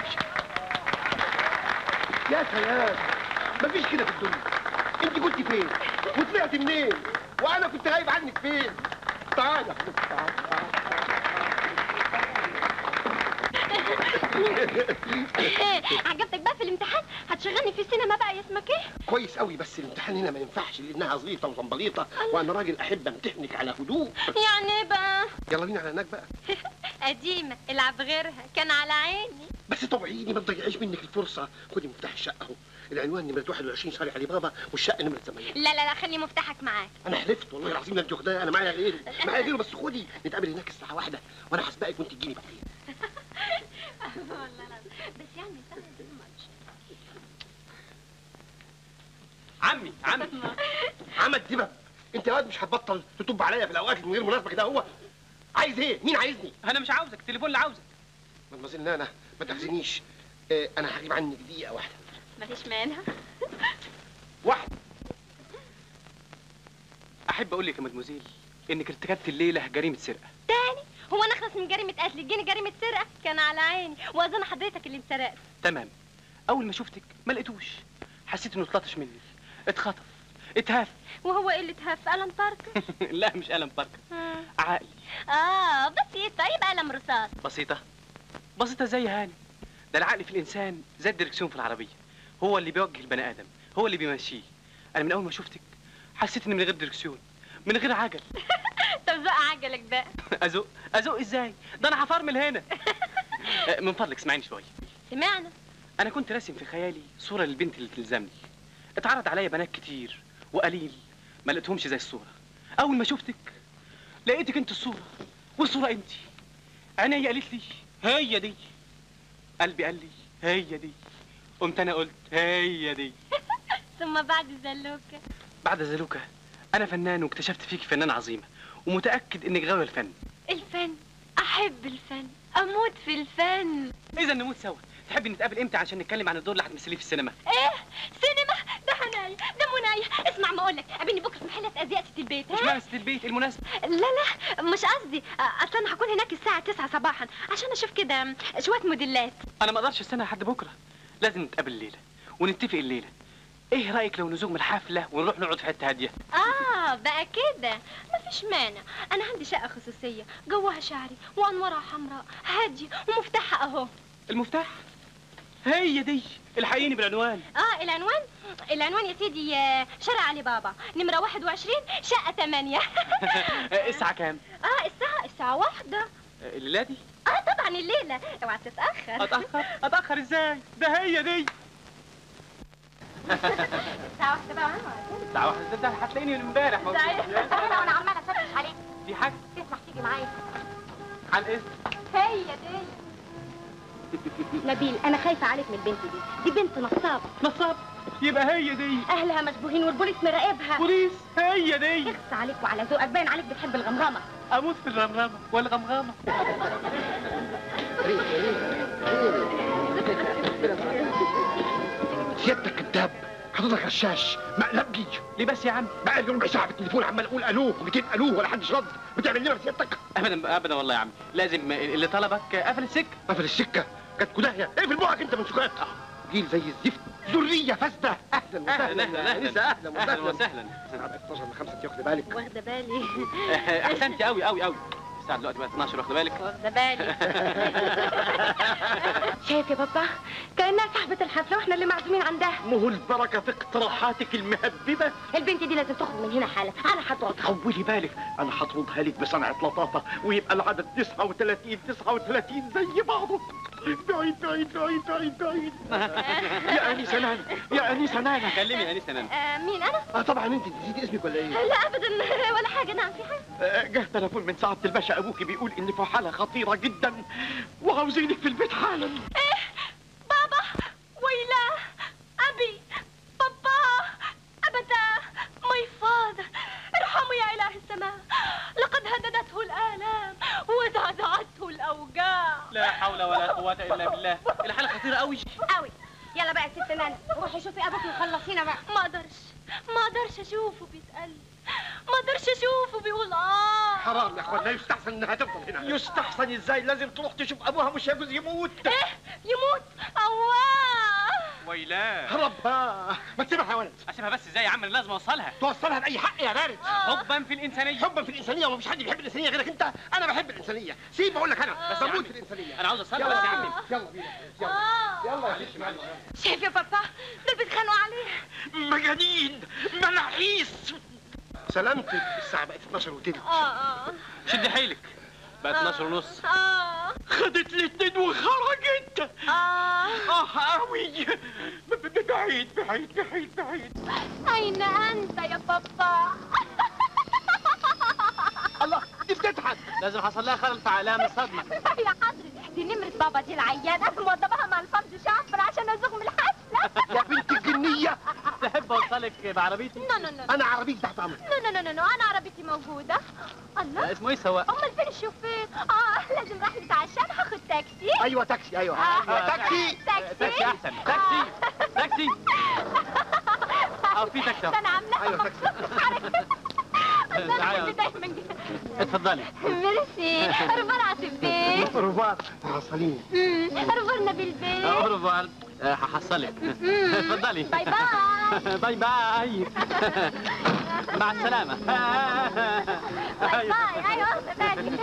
يا سلام مفيش كده في الدنيا انت كنت فين وطلعت منين وانا كنت غايب عنك فين تعالى يا حبيبتي، تعالى عجبتك بقى في الامتحان هتشغلني في السينما بقى يا اسمك ايه كويس قوي بس الامتحان هنا ما ينفعش لانها زليطه وزنبليطه وانا راجل احب امتحنك على هدوء يعني ايه بقى يلا بينا على هناك بقى قديمة العب غيرها كان على عيني بس طبعيني ما تضيعيش منك الفرصه خدي مفتاح الشقه اهو العنوان نمره 21 شارع علي بابا والشقه نمره 8 لا لا لا خلي مفتاحك معاك انا حلفت والله العظيم لا انت واخداها انا معايا غيره معايا غيره بس خدي نتقابل هناك الساعه واحدة وانا هسبقك وانت تجيني بعدين والله العظيم. بس يعني سهل عمي عمي عمل دبب انت يا واد مش هتبطل تطب عليا في الاوقات من غير مناسبه كده هو عايز ايه مين عايزني انا مش عاوزك التليفون اللي عاوزك مدمزيل نانا ما تحزنيش اه انا هغيب عنك دقيقه واحده مفيش مانع واحده احب اقول لك يا مدموزيل انك ارتكبت الليله جريمه سرقه تاني هو انا اخلص من جريمة قتل تجيني جريمة سرقة كان على عيني واظن حضرتك اللي انسرقت تمام اول ما شفتك ما لقيتوش حسيت انه اتلطش مني اتخطف اتهاف وهو ايه اللي اتهف قلم بارك لا مش قلم باركه عقلي اه بسيطة يبقى قلم رصاص بسيطه بسيطه زي هاني ده العقل في الانسان زي الدركسيون في العربيه هو اللي بيوجه البني ادم هو اللي بيمشيه انا من اول ما شفتك حسيت اني من غير دركسيون من غير عجل طب زق عجلك بقى ازق ازق ازاي ده انا هفرمل هنا آه، من فضلك اسمعيني شويه سمعنا انا كنت راسم في خيالي صوره للبنت اللي تلزمني اتعرض عليا بنات كتير وقليل ما لقيتهمش زي الصوره اول ما شفتك لقيتك انت الصوره والصوره انت عينيا قالت لي هي دي قلبي قال لي هي دي قمت انا قلت هي دي ثم بعد زلوكة بعد زلوكة انا فنان واكتشفت فيك فنان عظيمه ومتاكد انك غاويه الفن الفن احب الفن اموت في الفن اذا نموت سوا تحبي نتقابل امتى عشان نتكلم عن الدور اللي هتمثليه في السينما ايه سينما ده حناي ده مناي اسمع ما اقولك قابلني بكره في محلة ازياء ست البيت مش ها؟ مارست البيت المناسبه لا لا مش قصدي اصل انا هكون هناك الساعة 9 صباحا عشان اشوف كده شوية موديلات انا ما اقدرش استنى لحد بكره لازم نتقابل الليله ونتفق الليله ايه رايك لو نزوم الحفله ونروح نقعد في حته هاديه اه بقى كده مفيش مانع انا عندي شقة خصوصية جواها شعري وانوارها حمراء هادية ومفتاحها اهو المفتاح هي دي الحقيني بالعنوان اه العنوان العنوان يا سيدي آه، شارع علي بابا نمرة 21 شقة 8 الساعه كام اه الساعة الساعة واحدة الليله دي اه طبعا الليلة اوعى تتأخر اتاخر اتاخر ازاي ده هي دي الساعة واحدة بقى الساعه واحدة ده- ده هتلاقيني من امبارح موجود. انا وانا عمالة افتش عليك دي حاجه تسمح تيجي معايا عن اذن هي دي نبيل انا خايفة عليك من البنت دي دي بنت نصابة نصاب يبقى هي دي اهلها مشبوهين والبوليس مراقبها بوليس هي دي يخص عليك وعلى ذوقك باين عليك بتحب الغمغمة اموت في الرمرمه والغمغمه سيادتك كذاب حضرتك غشاش مقلبجي ليه بس يا عم بقى لي ربع ساعه في التليفون عمال اقول الو و200 الو ولا حدش رد بتعمل ليه سيادتك ابدا ابدا والله يا عم لازم اللي طلبك قفل السكه قفل السكه كانت كداهيه اقفل بقك انت من سكات جيل زي الزفت ذريه فاسده اهلا وسهلا اهلا يا أنسة، اهلا اهلا وسهلا وسهلا الساعه 12 ل 5 انت واخده بالك واخدة بالي احسنتي قوي قوي قوي الساعه دلوقتي بقت 12 واخده بالك واخدة بالي شايف يا بابا كأنها صاحبة الحفلة واحنا اللي معزومين عندها مو البركة في اقتراحاتك المهببة البنت دي لازم تخرج من هنا حالا انا هطردها طولي بالك انا هطردها لك بصنعة لطافة ويبقى العدد 39 39 زي بعضه بعيد بعيد بعيد بعيد بعيد يا انسه نانا يا انسه نانا كلمي يا انسه نانا آه مين انا؟ اه طبعا انت نسيتي اسمك ولا ايه لا ابدا ولا حاجة نعم في حاجة آه، جه تليفون من سعادة الباشا ابوكي بيقول اني في حالة خطيرة جدا وعاوزينك في البيت حالا ايه بابا ويلا ابي بابا ابدا ماي فاذر ارحموا يا اله السماء لقد هددته الالام وزعزعته الاوجاع لا حول ولا قوه الا بالله الحاله خطيره قوي قوي يلا بقى يا ست نانا روحي شوفي ابوك وخلصينا بقى ما اقدرش ما اقدرش اشوفه بيسالني ما قدرش اشوفه بيقول اه حرام يا اخوان لا يستحسن انها تفضل هنا يستحسن ازاي لازم تروح تشوف ابوها مش يجوز يموت ايه يموت اواه ويلاه ربها ما تسيبها يا ولد اسيبها بس ازاي يا عم أنا لازم اوصلها توصلها باي حق يا بارد حبا في الانسانيه حبا في الانسانيه ومفيش حد بيحب الانسانيه غيرك انت انا بحب الانسانيه سيب اقول لك انا بس بس يا بموت عم. في الانسانيه انا عاوز اوصلها يلا بس يا يا عم عم يلا بينا يلا اه يلا يا ستي معلش. شايف يا بابا دول بيتخانقوا عليه مجانين ملاحيس سلامتك الساعه بقت 12 وتلت اه اه شد حيلك بقى 12 ونص اه خدت الاتنين وخرجت اه اه قوي ب- ب- بعيد بعيد بعيد بعيد اين انت يا بابا الله دي بتضحك لازم حصل لها خلل في عقلها من الصدمه يا حضرتك دي نمرة بابا دي العيانة موضبها مع الفرد شعفر عشان ازوغ من الحفلة يا بنت الجنيه تحب اوصلك بعربيتي نو نو نو انا عربيك تحت امرك نو نو نو نو انا عربيتي موجودة الله اسمه ايه سواق امال فين الشوفير اه لازم راح يتعشى هاخد تاكسي ايوه تاكسي ايوه آه. أيوة، تاكسي تاكسي تاكسي احسن تاكسي تاكسي اه في تاكسي ده انا عاملاها أيوة، تاكسي. مخصوص حركة. أصل أنا تعالي. كنت دايما كده. اتفضلي ميرسي رفار عاطف بيه رفاق حصلين مم، رفار نبيل بيه اوروفار هحصلك مم. اتفضلي باي باي باي باي مع السلامة باي باي ايوه واخدة بالي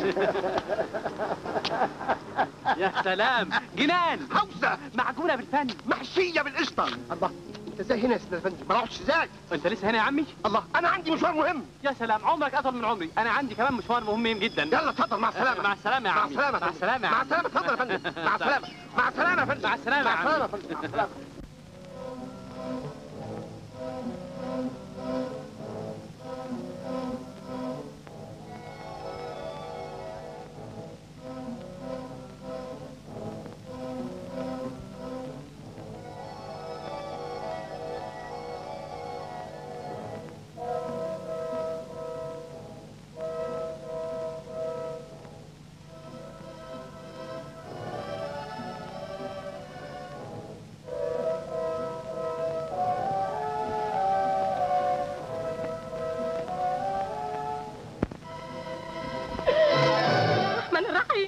يا سلام جنان عاوزه معجونة بالفن محشيه بالقشطه الله انت ازاي هنا يا سيدنا الفندم ما رحتش ازاي انت لسه هنا يا عمي الله انا عندي مشوار مهم يا سلام عمرك اطول من عمري انا عندي كمان مشوار مهم جدا يلا اتفضل مع السلامه مع السلامة يا مع عمي السلامه مع السلامة يا مع عمي. السلامه اتفضل يا فندم مع السلامه مع السلامه يا فندم مع السلامة يا مع عم. السلامه يا فندم مع السلامه الرحمن الرحيم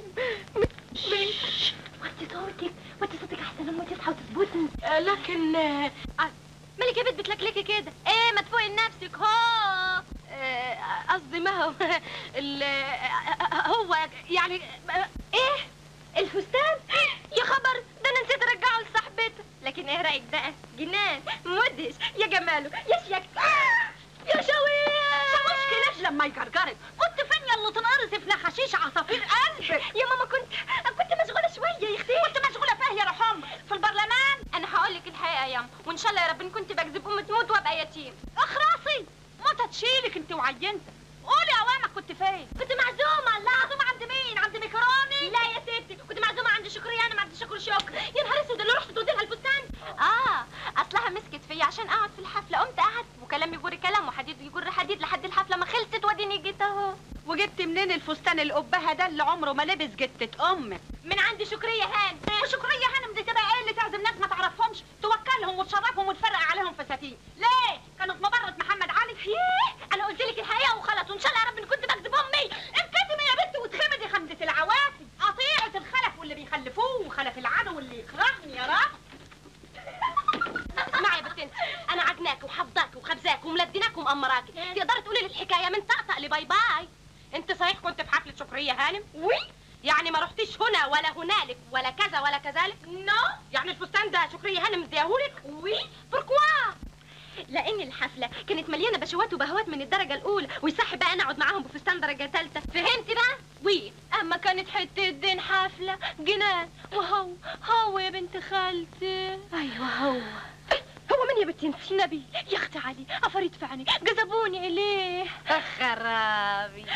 وطي صوتك وطي صوتك احسن لما تصحى وتظبطني آه، لكن آه، مالك يا بنت بتلكلكي كده ايه ما تفوقي لنفسك هو آه، قصدي ما هو ال- آه، هو يعني آه، ايه الفستان يا خبر ده انا نسيت ارجعه لصاحبته لكن ايه رايك بقى جنان مدهش يا جماله يا شياكته يا شويش مشكلة لما يجرجرك كنت فين يلا تنقرصي في نخاشيش عصافير قلبك يا ماما كنت كنت مشغوله شويه يا اختي كنت مشغولة فيها يا روح امك في البرلمان انا هقول لك الحقيقه يا ماما وان شاء الله يا رب إن كنت بكذب ام تموت وابقى يتيم اخرسي ما تشيلك انت وعينتك قولي اوامك كنت فين كنت معزومه لا معزومة عند مين عند ميكروني لا يا ستي كنت معزومه عند شكري انا ما عند شكر شكر يا نهار اسود اللي رحت تودي لها الفستان اه اصلها مسكت فيا عشان اقعد في الحفله قمت قعدت وكلام يجر كلام وحديد يجر حديد لحد الحفله ما خلصت واديني جيت اهو وجبت منين الفستان القبها ده اللي عمره ما لبس جتة امك من عند شكرية هان وشكرية هانم دي تبقى ايه اللي تعزم ناس ما تعرفهمش توكلهم وتشرفهم وتفرق عليهم فساتين ليه كانت مبرة محمد علي ايه انا قلت لك الحقيقه وخلاص وان شاء الله يا رب ان كنت بكذب امي انكتمي يا بنت واتخمدي خمدة العوافي قطيعة الخلف واللي بيخلفوه وخلف العدو واللي يكرهني يا رب اسمعي يا بنت انت انا عجناك وحفظاك وخبزاك وملدناك ومأمراك تقدري تقولي لي الحكايه من طقطق لباي باي انت صحيح كنت في حفلة شكرية هانم وي يعني ما رحتيش هنا ولا هنالك ولا كذا ولا كذلك نو يعني الفستان ده شكرية هانم مديهولك وي بوركوا لان الحفله كانت مليانه بشوات وبهوات من الدرجه الاولى ويصح بقى انا اقعد معاهم بفستان درجه ثالثه فهمتي بقى وي اما كانت حته دين حفله جنان وهو هو يا بنت خالتي ايوه هو هو من يا بنتي انت نبي يا اختي علي عفاريت في عيني جذبوني اليه خرابي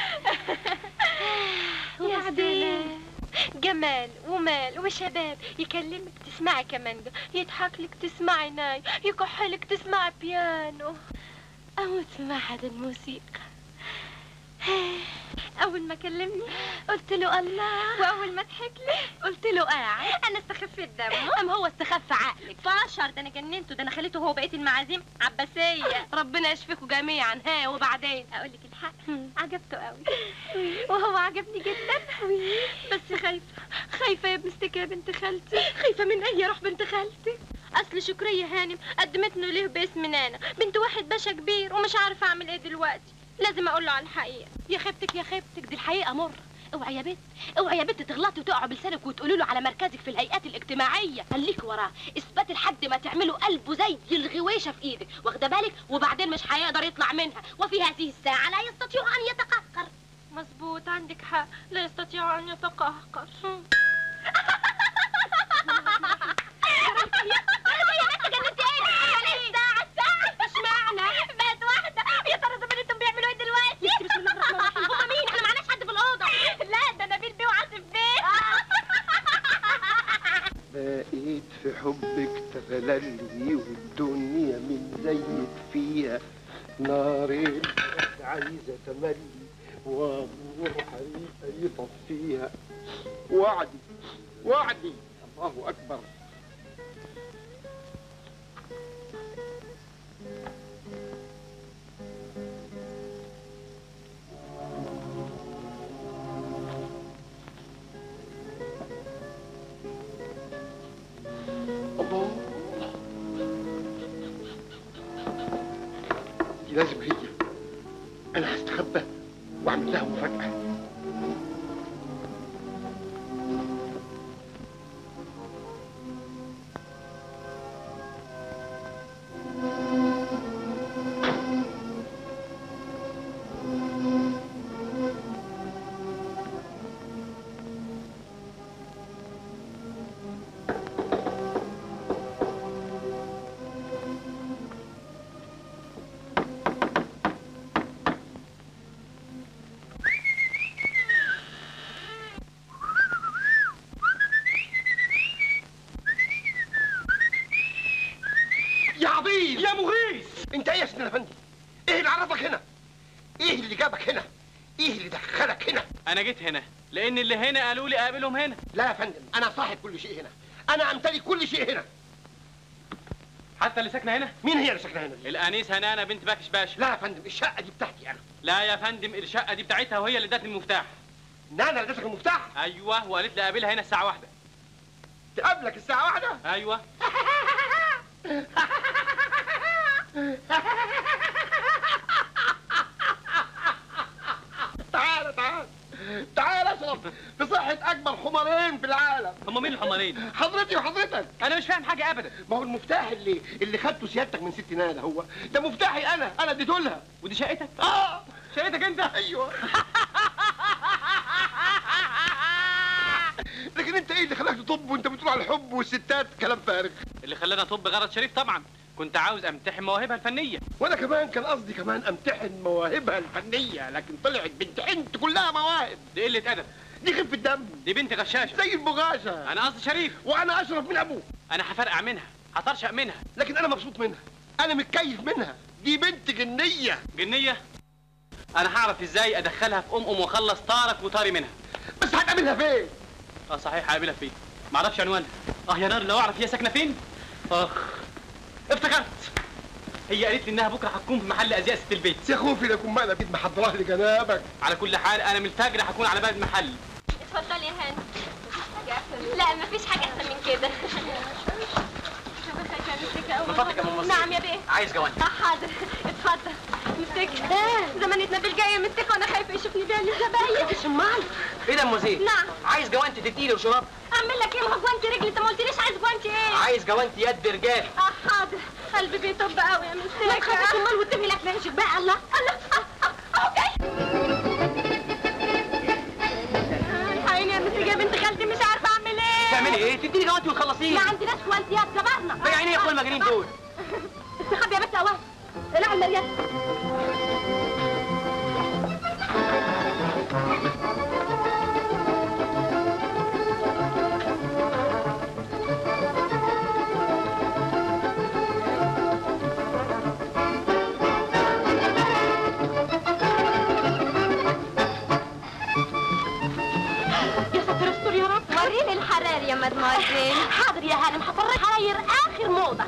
يا سلام جمال ومال وشباب يكلمك تسمعي كمانجا يضحك لك تسمعي ناي يكح لك تسمعي بيانو اموت مع هذا الموسيقى اول ما كلمني قلت له الله واول ما ضحك لي قلت له قاعد انا استخفيت دمه ام هو استخف عقلك فاشر ده انا جننته ده انا خليته هو بقيه المعازيم عباسيه ربنا يشفيكم جميعا ها وبعدين اقول لك الحق عجبته قوي وهو عجبني جدا بس خايفه خايفه يا ابنتي يا بنت خالتي خايفه من ايه يا روح بنت خالتي اصل شكريه هانم قدمت له ليه باسم نانا بنت واحد باشا كبير ومش عارفه اعمل ايه دلوقتي لازم اقول له على الحقيقه يا خيبتك يا خيبتك دي الحقيقه مر اوعي يا بنت اوعي يا بنت تغلطي وتقعي بلسانك وتقولي له على مركزك في الهيئات الاجتماعيه خليك وراه اثبات لحد ما تعملوا قلبه زي الغويشه في ايدك واخده بالك وبعدين مش هيقدر يطلع منها وفي هذه الساعه لا يستطيع ان يتقهقر مظبوط عندك حق لا يستطيع ان يتقهقر بقيت في حبك تغللي والدنيا من زيت فيها نارين عايزة تملي ونور حريقة يطفيها وعدي وعدي الله أكبر الله دي لازم هي انا هستخبى واعمل لها مفاجأة يا عبيد يا مغيث انت ايه يا سيدنا افندي ايه اللي عرفك هنا ايه اللي جابك هنا ايه اللي دخلك هنا انا جيت هنا لان اللي هنا قالوا لي قابلهم هنا لا يا فندم انا صاحب كل شيء هنا انا امتلك كل شيء هنا حتى اللي ساكنه هنا مين هي اللي ساكنه هنا دي؟ الانيس هنانا بنت باكش باشا لا يا فندم الشقه دي بتاعتي انا لا يا فندم الشقه دي بتاعتها وهي اللي ادتني المفتاح نانا اللي ادتك المفتاح ايوه وقالت لي قابلها هنا الساعه واحدة تقابلك الساعه واحدة ايوه تعال تعال تعال اشرب بصحة أكبر حمارين في العالم هم مين الحمارين حضرتي وحضرتك انا مش فاهم حاجه ابدا ما هو المفتاح اللي اللي خدته سيادتك من ست نانا هو ده مفتاحي أنا أنا اديته لها ودي شقتك آه شقتك انت أيوه لكن أنت إيه اللي خلاك تطب وأنت بتقول على الحب والستات كلام فارغ اللي خلاني اطب غرض شريف طبعا كنت عاوز امتحن مواهبها الفنيه وأنا كمان كان قصدي كمان أمتحن مواهبها الفنية لكن طلعت بنت كلها مواهب دي قله ادب دي خفة دم دي بنت غشاشه زي البغاشة انا قصدي شريف وأنا أشرف من أبوه انا هفرقع منها هطرشق منها لكن انا مبسوط منها انا متكيف منها دي بنت جنيه جنيه انا هعرف ازاي ادخلها في ام ام واخلص طارك وطاري منها بس هتقابلها فين اه صحيح هقابلها فين معرفش عنوانها اه يا نار لو اعرف هي ساكنه فين اخ افتكرت هي قالت لي انها بكره هتكون في محل ازياء ست البيت يا خوفي لكم ما انا بيت محضراه لجنابك على كل حال انا من الفجر هكون على باب المحل اتفضلي يا هاني لا مفيش حاجه احسن من كده من فضلك يا أم مصير. نعم يا بيه عايز جوانب اه حاضر اتفضل مسك زمانتنا بالجايه مسك وانا خايفه يشوفني بيها الزباين شمال ايه ده موزيك نعم عايز جوانتي تديلي وشراب اعمل لك ايه ما هو جوانتي رجلي انت ما قلتليش عايز جوانتي ايه عايز جوانتي يد رجال اه حاضر قلبي بيطب قوي يا مسك ما تخافش امال وتبني لك نعيشك بقى الله الله آه، آه، اهو جاي الحقيني يا مسك يا بنت خالتي مش عارفه اعمل ايه تعملي ايه تديني جوانتي وتخلصيه ما عندناش جوانتيات جبرنا بيعني ايه يا اخويا المجانين دول استخبي يا بنت اوان لا المريض الاوضه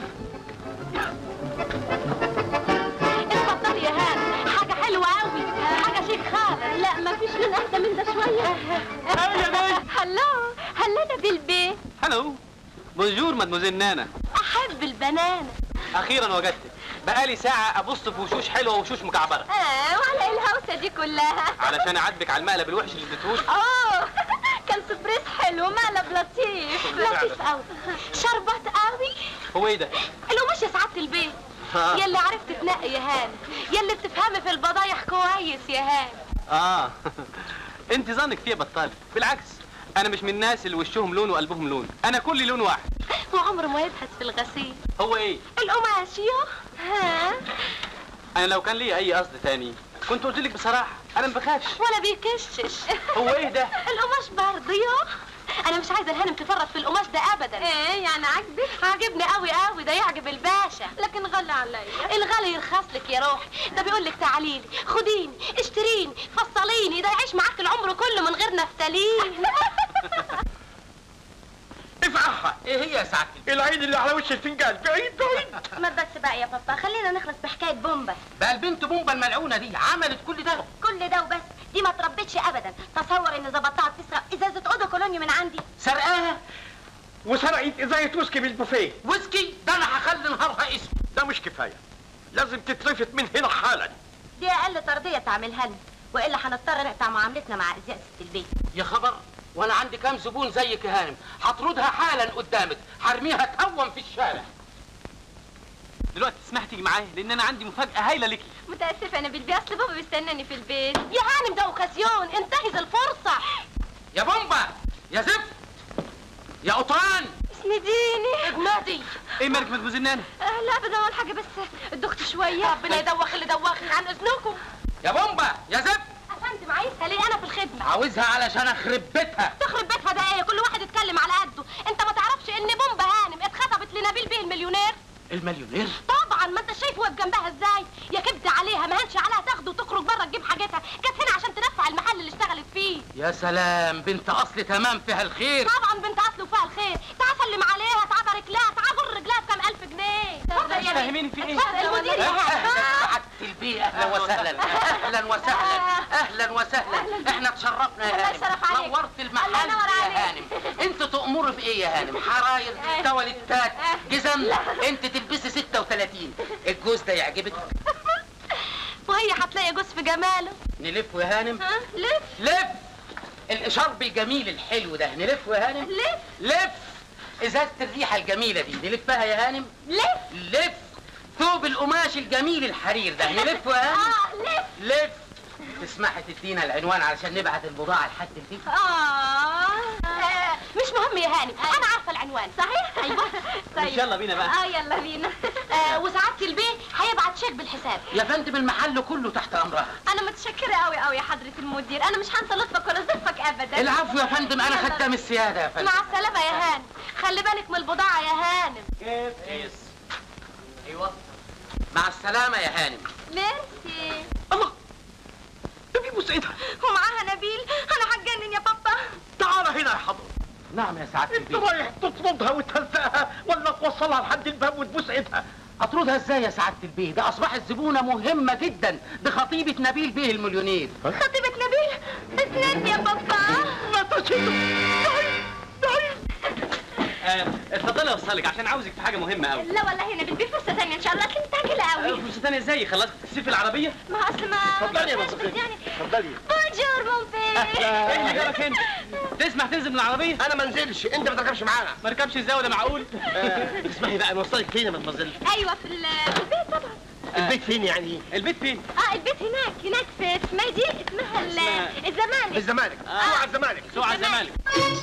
اتفضلي يا هان حاجه حلوه قوي حاجه شيك خالص لا مفيش من اهدى من ده شويه هلو هلا نبيل بيه هلو بونجور مادموزيل نانا احب البنانه اخيرا وجدتك بقالي ساعه ابص في وشوش حلوه ووشوش مكعبره اه ولا إيه الهوسه دي كلها علشان اعاتبك على المقلب الوحش اللي اديتهولي اوه كان سبريس حلو مقلب لطيف لطيف قوي شربت قوي هو ايه ده القماش يا سعاده البيت آه. يلي عرفت تنقي يا هان يلي بتفهمي في البضايح كويس يا هان اه انت ظنك فيها بطال بالعكس انا مش من الناس اللي وشهم لون وقلبهم لون انا كل لون واحد وعمره ما يبحث في الغسيل هو ايه القماش يو ها انا لو كان لي اي قصد تاني كنت قلت لك بصراحه انا ما بخافش ولا بيكشش هو ايه ده القماش برضه يو انا مش عايزه الهانم تفرط في القماش ده ابدا ايه يعني عاجبك عاجبني قوي قوي ده يعجب الباشا لكن غلى عليا الغالي يرخص لك يا روحي ده بيقول لك تعالي لي خديني اشتريني فصليني ده يعيش معاك العمر كله من غير نفتالين افعها ايه هي يا سعادة العين اللي على وش الفنجان بعيد بعيد ما بس بقى يا بابا خلينا نخلص بحكايه بومبا بقى البنت بومبا الملعونه دي عملت كل ده كل ده وبس دي ما تربتش ابدا تصور ان ظبطتها تسرق ازازه اودو كولونيو من عندي سرقاها وسرقت ازايه ويسكي بالبوفيه ويسكي ده انا هخلي نهارها اسم ده مش كفايه لازم تتلفت من هنا حالا دي اقل ترضيه تعملها لنا والا هنضطر نقطع معاملتنا مع ازياء ست البيت يا خبر وانا عندي كام زبون زيك يا هانم هطردها حالا قدامك هرميها تهون في الشارع دلوقتي تسمح تيجي معايا لان انا عندي مفاجاه هايله ليكي متاسفه انا بالبي اصل بابا بيستناني في البيت يا هانم ده اوكازيون انتهز الفرصه يا بومبا يا زفت يا قطران اسنديني اجمدي ايه مالك مادموزيل نانا آه لا ابدا ولا حاجه بس الدخت شويه ربنا يدوخ اللي دوخني عن اذنكم يا بومبا يا زفت افندم عايزها ليه انا في الخدمه عاوزها علشان اخرب بيتها تخرب بيتها ده ايه كل واحد يتكلم على قده انت ما تعرفش ان بومبا هانم اتخطبت لنبيل بيه المليونير المليونير طبعا ما انت شايف واقف جنبها ازاي يا كبد عليها ما هنش عليها تاخده وتخرج بره تجيب حاجتها كانت هنا عشان تنفع المحل اللي اشتغلت فيه يا سلام بنت اصل تمام فيها الخير طبعا بنت اصل وفيها الخير تعال سلم عليها تعال بارك لها تعال غر رجلها بكام الف جنيه مش فاهميني في ايه المدير يا سعادة البيه اهلا وسهلا اهلا وسهلا اهلا وسهلا احنا اتشرفنا يا الله هانم يشرف عليك. نورت المحل الله ينور عليك. يا هانم انت تأمر بايه يا هانم حراير توليتات جزم انت تلبسي 36 الجوز ده يعجبك وهي هتلاقي جوز في جماله نلف يا هانم ها لف لف الشرب الجميل الحلو ده نلف يا هانم لف لف ازازة الريحة الجميلة دي نلفها يا هانم لف لف ثوب القماش الجميل الحرير ده نلف يا هانم اه لف لف تسمحي تدينا العنوان علشان نبعت البضاعة لحد البيت آه. آه مش مهم يا هانم انا عارفه العنوان صحيح ايوه مش يلا بينا بقى اه يلا بينا آه وسعادة البيه هيبعت شيك بالحساب يا فندم المحل كله تحت امرها انا متشكره قوي قوي يا حضره المدير انا مش هنسى لطفك ولا ظرفك ابدا العفو يا فندم انا يلا. خدام السيادة يا فندم مع السلامه يا هانم خلي بالك من البضاعه يا هانم كيف ايوه مع السلامة يا هانم ميرسي الله ده في مسعدها ومعاها نبيل انا هتجنن يا بابا تعال هنا يا حضر نعم يا سعادة انت البيه رايح تطردها وتهزقها ولا توصلها لحد الباب وتبوس ايدها اطردها ازاي يا سعادة البيه ده اصبحت زبونة مهمة جدا دي خطيبة نبيل بيه المليونير خطيبة نبيل اسندني يا بابا لا تشيله تعيد تعيد آه، اتفضلي اوصلك عشان عاوزك في حاجه مهمه قوي لا والله نبيل في فرصه ثانيه ان شاء الله اصل مستعجله قوي فرصه ثانيه ازاي خلصت تكسير في العربيه ما اصل ما اتفضلي يا ما مصطفى. يعني اتفضلي بونجور مون بي ايه اللي جابك هنا تسمح تنزل من العربيه انا ما انزلش انت ما تركبش معانا ما ركبش ازاي وده معقول اسمعي بقى نوصلك فين يا مدمزيل ايوه في ال- في البيت طبعا البيت فين يعني البيت فين اه البيت هناك هناك في اسمها دي اسمها ال- اسمها- الزمالك الزمالك سوق على الزمالك سوق على الزمالك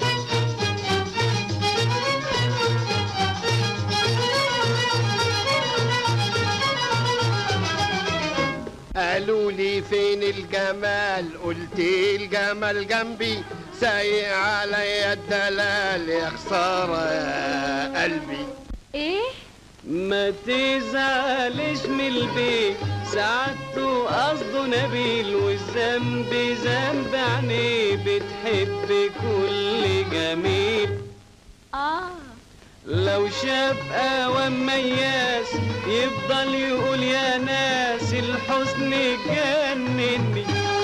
قالوا لي فين الجمال قلت الجمال جنبي سايق عليا الدلال يا خسارة يا قلبي ايه ما تزعلش من البيت سعادته قصده نبيل والذنب ذنب عينيه بتحب كل جميل اه لو شاف قوام مياس يفضل يقول يا ناس الحزن جنني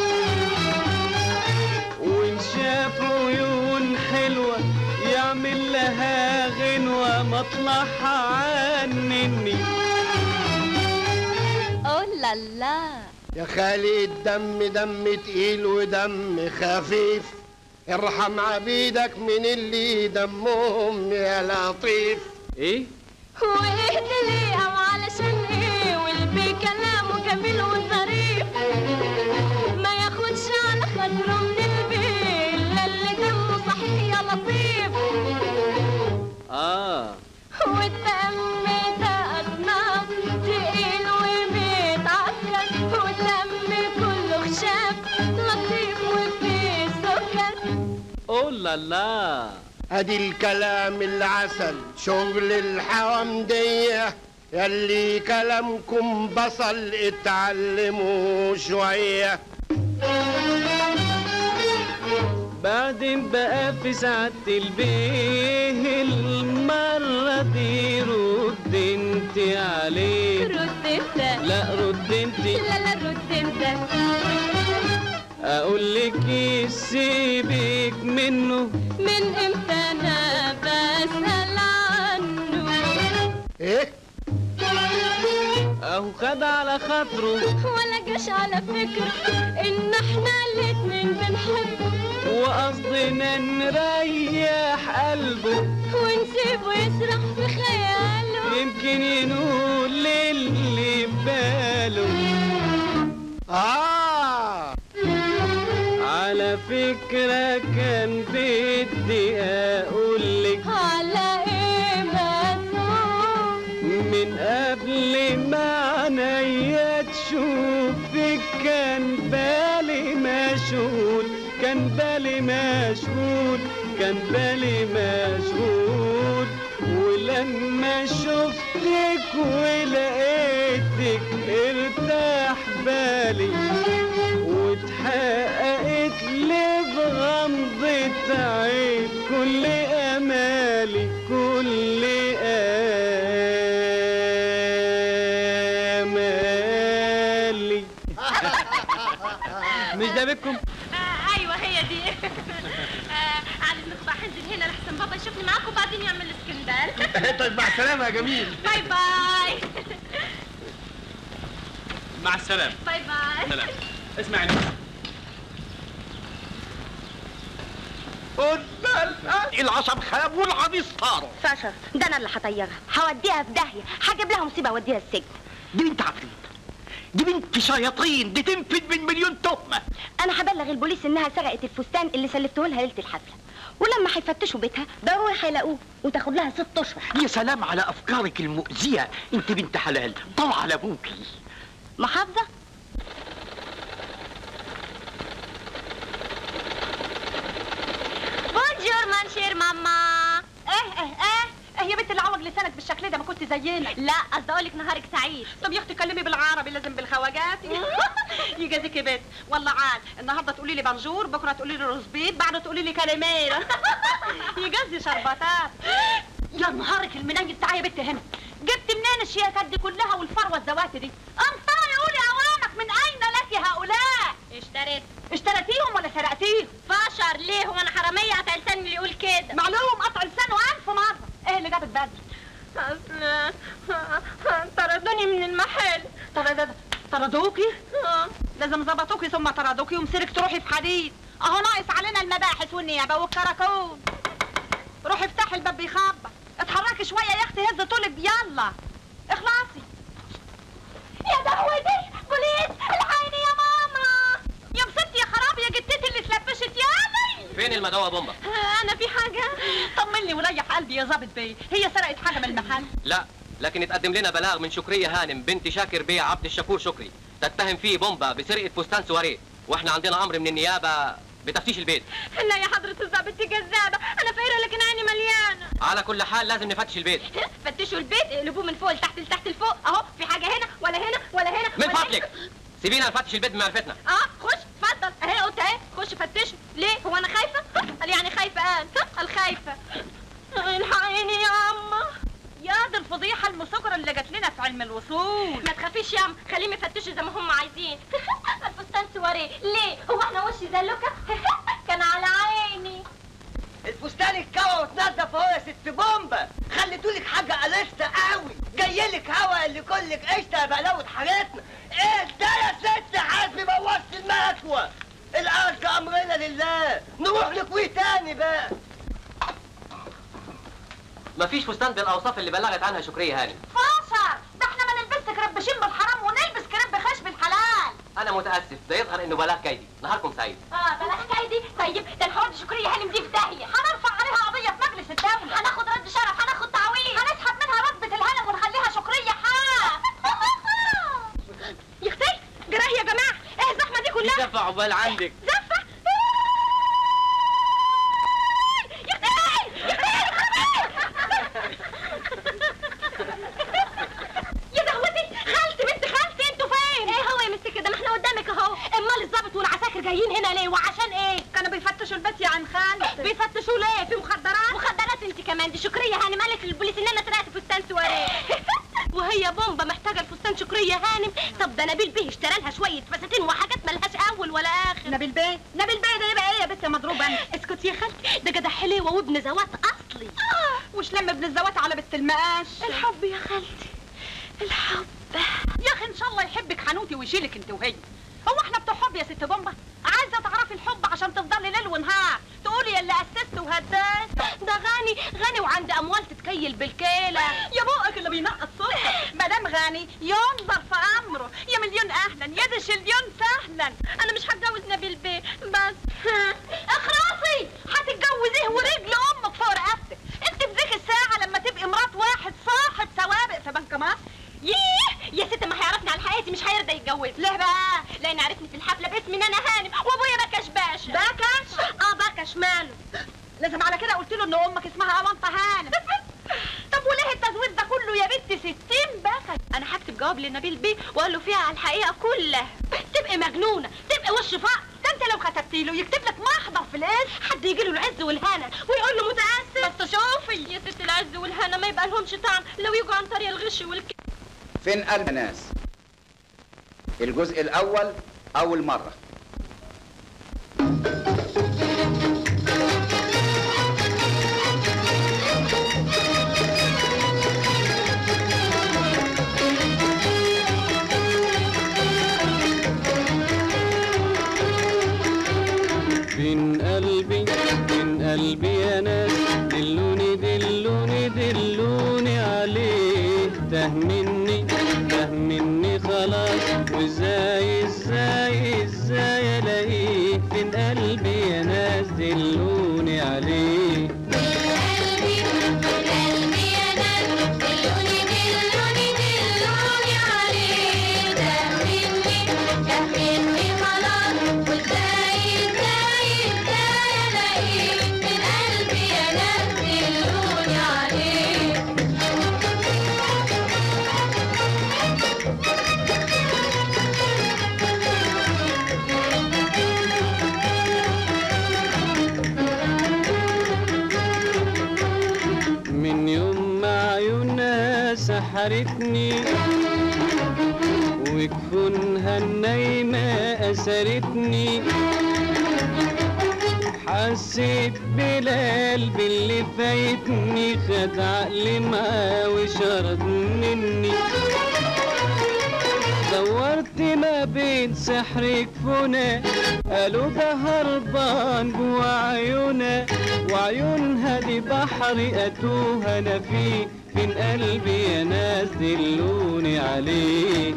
وإن شاف عيون حلوة يعمل لها غنوة مطلعها عنني اوه لا لا يا خالي الدم دم تقيل ودم خفيف ارحم عبيدك من اللي دمهم يا لطيف ايه واهدي لي او علشان ايه والبي كلامه جميل وظريف ما ياخدش على خاطره من البي الا اللي دمه صحيح يا لطيف اه والدم ده اصناف تقيل ومتعكر والدم كله خشاف لطيف وفيه سكر اوه لا لا ادي الكلام العسل شغل الحوامدية يلي كلامكم بصل اتعلموا شوية بعدين بقى في سعادة البيه المرة دي رد انت عليه رد انت لا رد انت لا لا رد انت اقول لك سيبك منه من امتى انا بسأل عنه ايه اهو خد على خاطره ولا جاش على فكرة ان احنا الاتنين بنحبه وقصدنا نريح قلبه ونسيبه يسرح في خياله يمكن ينول اللي باله اه على فكرة كان بدي اقول لك على ايه مسؤول من قبل ما عينيا تشوفك كان بالي مشغول كان بالي مشغول كان بالي مشغول ولما شفتك ولقيتك ارتاح بالي واتحققت لي بغمضة عين كل امالي كل امالي مش ده بكم آه ايوه هي دي آه على انك بقى هنزل هنا لحسن بابا يشوفني معاك وبعدين يعمل اسكندال طيب مع السلامة يا جميل باي باي مع السلامة باي باي سلام اسمعني العصب خاب والعبيص طاروا فشل ده انا اللي هطيرها هوديها في داهيه هجيب لها مصيبه اوديها السجن دي بنت عفريت دي بنت شياطين دي تنفذ من مليون تهمة انا هبلغ البوليس انها سرقت الفستان اللي سلفته لها ليله الحفله ولما هيفتشوا بيتها ضروري هيلاقوه وتاخد لها ست اشهر يا سلام على افكارك المؤذية انت بنت حلال طلع على ابوكي محافظه بونجور مانشير ماما ايه ايه ايه ايه يا بنت اللي عوج لسانك بالشكل ده ما كنت زينا لا قصدي اقول لك نهارك سعيد طب يا اختي كلمي بالعربي لازم بالخواجات يجازيك يا بنت والله عاد النهارده تقولي لي بنجور بكره تقولي لي روزبيت بعده تقولي لي كلمير يجازي شربتات يا نهارك المنيل تعالي يا بنت هنا جبت منين الشياكات دي كلها والفروه الزواتي دي امطاري قولي اوامك من اين لك هؤلاء اشتريت اشتريتيهم ولا سرقتيهم فشر ليه وانا حراميه قطع لساني اللي يقول كده معلوم قطع لسانه ألف مرة ايه اللي جابك بدري اصل طردوني من المحل طرد طردوكي آه. لازم ظبطوكي ثم طردوكي ومسيرك تروحي في حديد اهو ناقص علينا المباحث والنيابه والكراكون روحي افتحي الباب بيخبط اتحركي شويه يا اختي هز طولك يلا اخلصي يا دهوتي بوليس الحقيني يا ماما يا بستي يا خرابي يا جتتي اللي اتلبشت يالي فين المدوة بومبا؟ انا في حاجه طمني وريح قلبي يا ظابط بيه هي سرقت حاجه من المحل لا لكن اتقدم لنا بلاغ من شكرية هانم بنت شاكر بيه عبد الشكور شكري تتهم فيه بومبا بسرقة فستان سواريه واحنا عندنا امر من النيابة بتفتيش البيت لا يا حضرة الضابط دي جذابة أنا فقيرة لكن عيني مليانة على كل حال لازم نفتش البيت فتشوا البيت اقلبوه من فوق لتحت لتحت لفوق أهو في حاجة هنا ولا هنا ولا هنا من ولا فضلك سيبينا نفتش البيت بمعرفتنا اه خش اتفضل اهي قلت اهي خش فتشوا ليه هو انا خايفه قال يعني خايفه قال قال خايفه الحقيني يا عمه حلم سكر اللي جات لنا في علم الوصول ما تخافيش يا عم خليهم يفتشوا زي ما هم عايزين الفستان سواريه ليه هو احنا وش زلوكه كان على عيني الفستان اتكوى واتنضف اهو يا ست بومبا خليتولك حاجه قلشته قوي جايلك هوا اللي كلك قشطه يا بقلاوه حاجتنا ايه ده يا ست حازمي بوظت المكوى الارض امرنا لله نروح نكويه تاني بقى مفيش فستان بالاوصاف اللي بلغت عنها شكريه هانم فاشر ده احنا ما نلبسش كريب شم الحرام ونلبس كريب خشب الحلال انا متاسف ده يظهر انه بلاغ كيدي نهاركم سعيد اه بلاش كايدي طيب ده الحوار شكرية هانم دي في داهيه هنرفع عليها قضيه في مجلس الدوله هناخد رد شرف هناخد تعويض هنسحب منها رتبه الهلم ونخليها شكريه حق يا اختي جراه يا جماعه ايه الزحمه دي كلها زفة عقبال عندك زفه يا اختي يا اختي يا دهوتي خالتي بنت خالتي انتوا فين ايه هو يا مستر كده ما احنا قدامك اهو امال الظابط والعساكر جايين هنا ليه وعشان ايه كانوا بيفتشوا البيت يا عم خالد بيفتشوا ليه في مخدرات مخدرات انت كمان دي شكريه هانم قالت للبوليس ان انا سرقت فستان سواريه وهي بومبا محتاجه الفستان شكريه هانم طب ده نبيل بيه اشترى لها شويه فساتين وحاجات ملهاش اول ولا اخر نبيل بيه نبيل بيه ده يبقى ايه يا بنت يا مضروبه انت اسكت يا خالتي ده جدع حليوه وابن زوات اصلي وش لم ابن الزوات على بنت المقاش الحب يا خالتي الحب يا اخي ان شاء الله يحبك حنوتي ويشيلك انت وهي هو احنا بتوع حب يا ست بومبا عايزه تعرفي الحب عشان تفضلي ليل ونهار تقولي يا اللي اسست وهداست ده غني غني وعنده اموال تتكيل بالكيله يا بقك اللي بينقط صوتك مدام غني ينظر في امره يا مليون اهلا يا دي شليون سهلا انا مش هتجوز نبيل بيه بس اخرسي هتتجوزيه ورجل امك فوق رقبتك انت في ذيك الساعه لما تبقي مرات واحد صاحب سوابق في بنك مصر ييه يا ست ما هيعرفني على حقيقتي مش هيرضى يتجوز ليه بقى لان عرفني في الحفله باسمي ان انا هانم وابويا بكش باشا بكش اه بكش ماله لازم على كده قلت له ان امك اسمها امانطه هانم طب وليه التزوير ده كله يا بنت ستين بكش انا هكتب جواب لنبيل بيه واقول له فيها على الحقيقه كلها تبقي مجنونه تبقي وش فقر ده انت لو كتبتي له يكتب لك محضر في الاسم حد يجي له العز والهنا ويقول له متاسف بس شوفي يا ست العز والهنا ما يبقى لهمش طعم لو يجوا عن طريق الغش والك فين قلب ناس الجزء الاول اول مره فين قلبي فين قلبي يا ناس دلوني دلوني دلوني عليه تاه مني تاه مني خلاص وازاي ازاي ازاي الاقيه فين قلبي يا ناس دلوني عليه من يوم ما عيونها سحرتني وكفونها النايمة أسرتني حسيت بالقلب اللي فايتني خد عقلي معاه وشرد مني دورت ما بين سحر كفونا قالوا ده هربان جوا عيونا وعيونها دي بحر اتوه انا فيه فين قلبي يا ناس دلوني عليه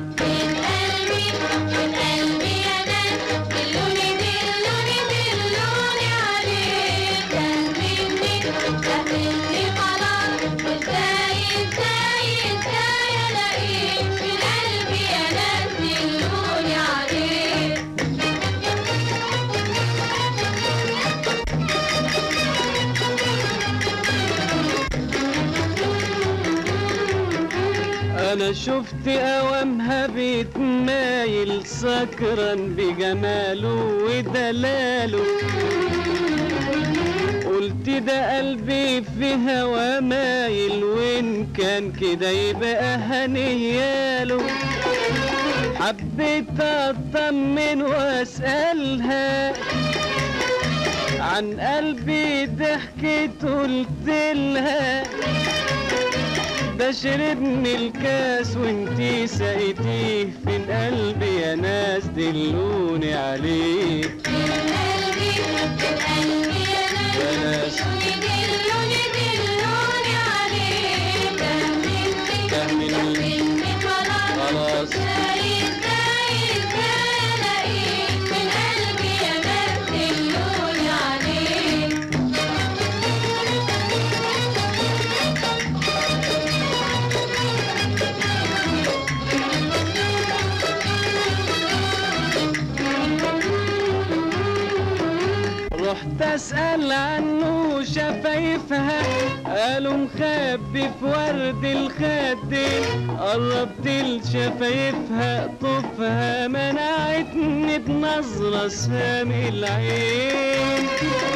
انا شفت اوامها بيتمايل سكران بجماله ودلاله قلت ده قلبي في هوا مايل وإن كان كده يبقى هنياله حبيت أطمن وأسألها عن قلبي ضحكت قلت لها ده شربني الكاس وانتي سقيتيه فين قلبي يا ناس دلوني عليه يا ناس فاهميني خلاص رحت اسال عنه شفايفها قالوا مخبي في ورد الخدين قربت لشفايفها طفها منعتني بنظرة سامي العين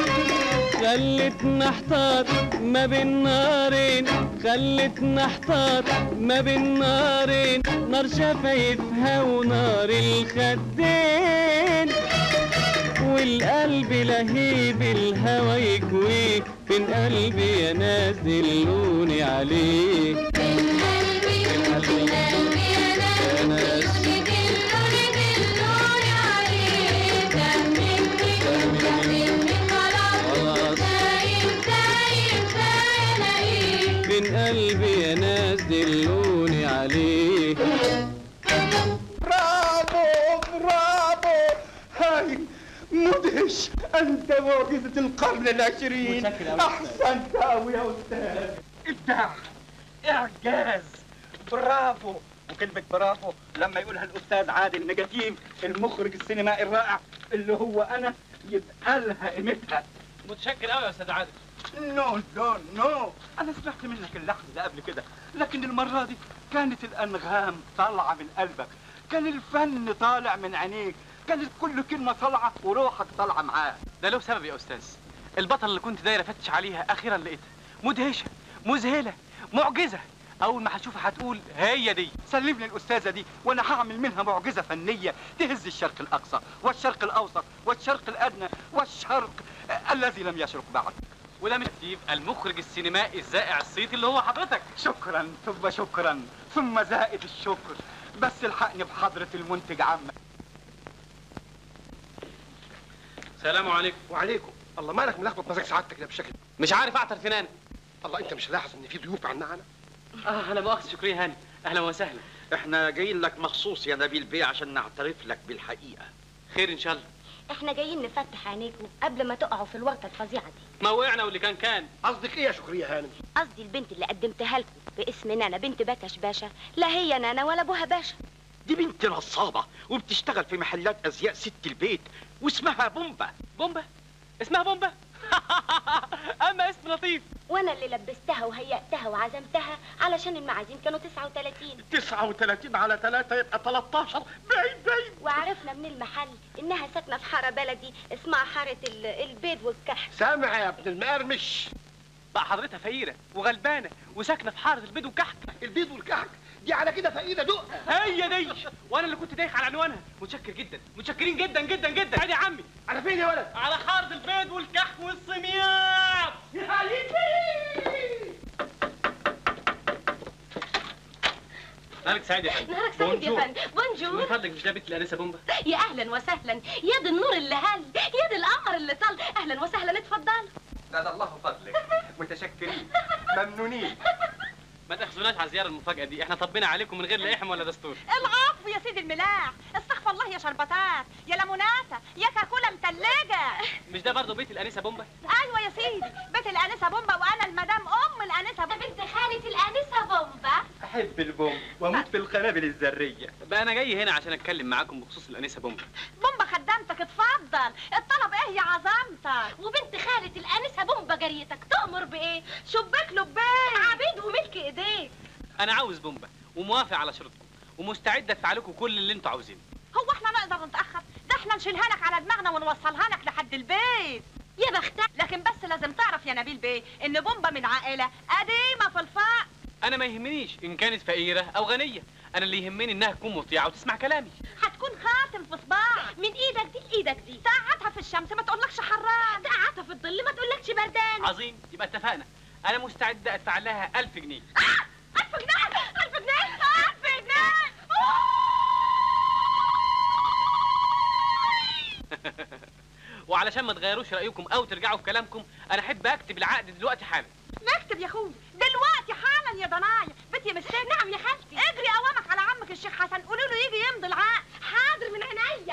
خلتني احتار ما بين نارين خلتني احتار ما بين نارين نار شفايفها ونار الخدين والقلب لهيب الهوى يكويه فين قلبي يا ناس دلوني عليه فين قلبي يا ناس خلاص فين قلبي يا ناس دلوني عليه برافو برافو هاي مدهش انت معجزة القرن العشرين احسنت اوي يا استاذ ابداع اعجاز برافو وكلمة برافو لما يقولها الأستاذ عادل نجاتيم المخرج السينمائي الرائع اللي هو أنا يبقى لها قيمتها متشكر قوي يا استاذ عادل نو نو نو انا سمعت منك اللحن ده قبل كده لكن المره دي كانت الانغام طالعه من قلبك كان الفن طالع من عينيك كانت كل كلمه طالعه وروحك طالعه معاه ده له سبب يا استاذ البطل اللي كنت داير افتش عليها اخيرا لقيتها مدهشه مذهله معجزه اول ما هتشوفها هتقول هي دي سلم لي الاستاذه دي وانا هعمل منها معجزه فنيه تهز الشرق الاقصى والشرق الاوسط والشرق الادنى والشرق الذي لم يشرق بعد وده مش ستيف المخرج السينمائي الزائع الصيتي اللي هو حضرتك شكرا ثم شكرا ثم زائد الشكر بس الحقني بحضرة المنتج عمك سلام عليكم وعليكم الله مالك ملخبط مزاج سعادتك كده بالشكل مش عارف اعطر فين انا الله انت مش لاحظ ان في ضيوف عنا انا اه انا مؤاخذ شكريا هاني اهلا وسهلا احنا جايين لك مخصوص يا نبيل بيه عشان نعترف لك بالحقيقه خير ان شاء الله احنا جايين نفتح عينيكم قبل ما تقعوا في الورطه الفظيعه دي ما وقعنا واللي كان كان قصدك ايه يا شكرية هانم قصدي البنت اللي قدمتها لكم باسم نانا بنت بكش باشا لا هي نانا ولا ابوها باشا دي بنت نصابه وبتشتغل في محلات ازياء ست البيت واسمها بومبا بومبا اسمها بومبا اما اسم لطيف وانا اللي لبستها وهيأتها وعزمتها علشان المعازيم كانوا 39 39 على 3 يبقى 13 بعيد بعيد وعرفنا من المحل انها ساكنه في حاره بلدي اسمها حاره ال- البيض والكحك سامع يا ابن المقرمش بقى حضرتها فقيره وغلبانه وساكنه في حاره البيض والكحك البيض والكحك دي على كده فقيده دق هي دي وانا اللي كنت دايخ على عنوانها متشكر جدا متشكرين جدا جدا جدا عادي يا عمي على فين يا ولد على حاره البيض والكحك والسميات يا حبيبي نهارك سعيد يا فندم نهارك سعيد يا بونجور. فندم بونجور من فضلك مش ده بنت الانسه بومبا يا اهلا وسهلا يا دي النور اللي هل يا دي القمر اللي طل اهلا وسهلا اتفضل زاد الله فضلك متشكرين ممنونين ما تاخذوناش على الزياره المفاجاه دي احنا طبينا عليكم من غير لا احم ولا دستور العفو يا سيدي الملاح استغفر الله يا شربتات يا ليموناته يا كاكولا متلجه مش ده برضه بيت الانسه بومبا ايوه يا سيدي بيت الانسه بومبا وانا المدام ام الانسه بومبا بنت خالة الانسه بومبا احب البوم واموت في القنابل الذريه بقى انا جاي هنا عشان اتكلم معاكم بخصوص الانسه بومبا بومبا خدامتك اتفضل الطلب ايه يا عظمتك وبنت خالة الانسه بومبا جريتك تأمر بايه شباك لبيك عبيد وملك ايديك انا عاوز بومبا وموافق على شروطكم ومستعد ادفع لكم كل اللي انتوا عاوزينه هو احنا نقدر نتاخر ده احنا نشيلها لك على دماغنا ونوصلها لك لحد البيت يا بختها لكن بس لازم تعرف يا نبيل بيه ان بومبا من عائله قديمه في الفقر انا ما يهمنيش ان كانت فقيره او غنيه انا اللي يهمني انها تكون مطيعه وتسمع كلامي هتكون خاتم في صباعك من ايدك دي لايدك دي ساعتها في الشمس ما تقولكش حرام ساعتها في الظل ما تقولكش بردان عظيم يبقى اتفقنا انا مستعد ادفع لها ألف جنيه ألف جنيه ألف جنيه ألف جنيه وعلشان ما تغيروش رايكم او ترجعوا في كلامكم انا احب اكتب العقد دلوقتي حالا نكتب يا اخويا دلوقتي حالا يا ضنايا بنتي مستني نعم يا خالتي اجري قوامك على عمك الشيخ حسن قولوا له يجي يمضي العقد حاضر من عينيا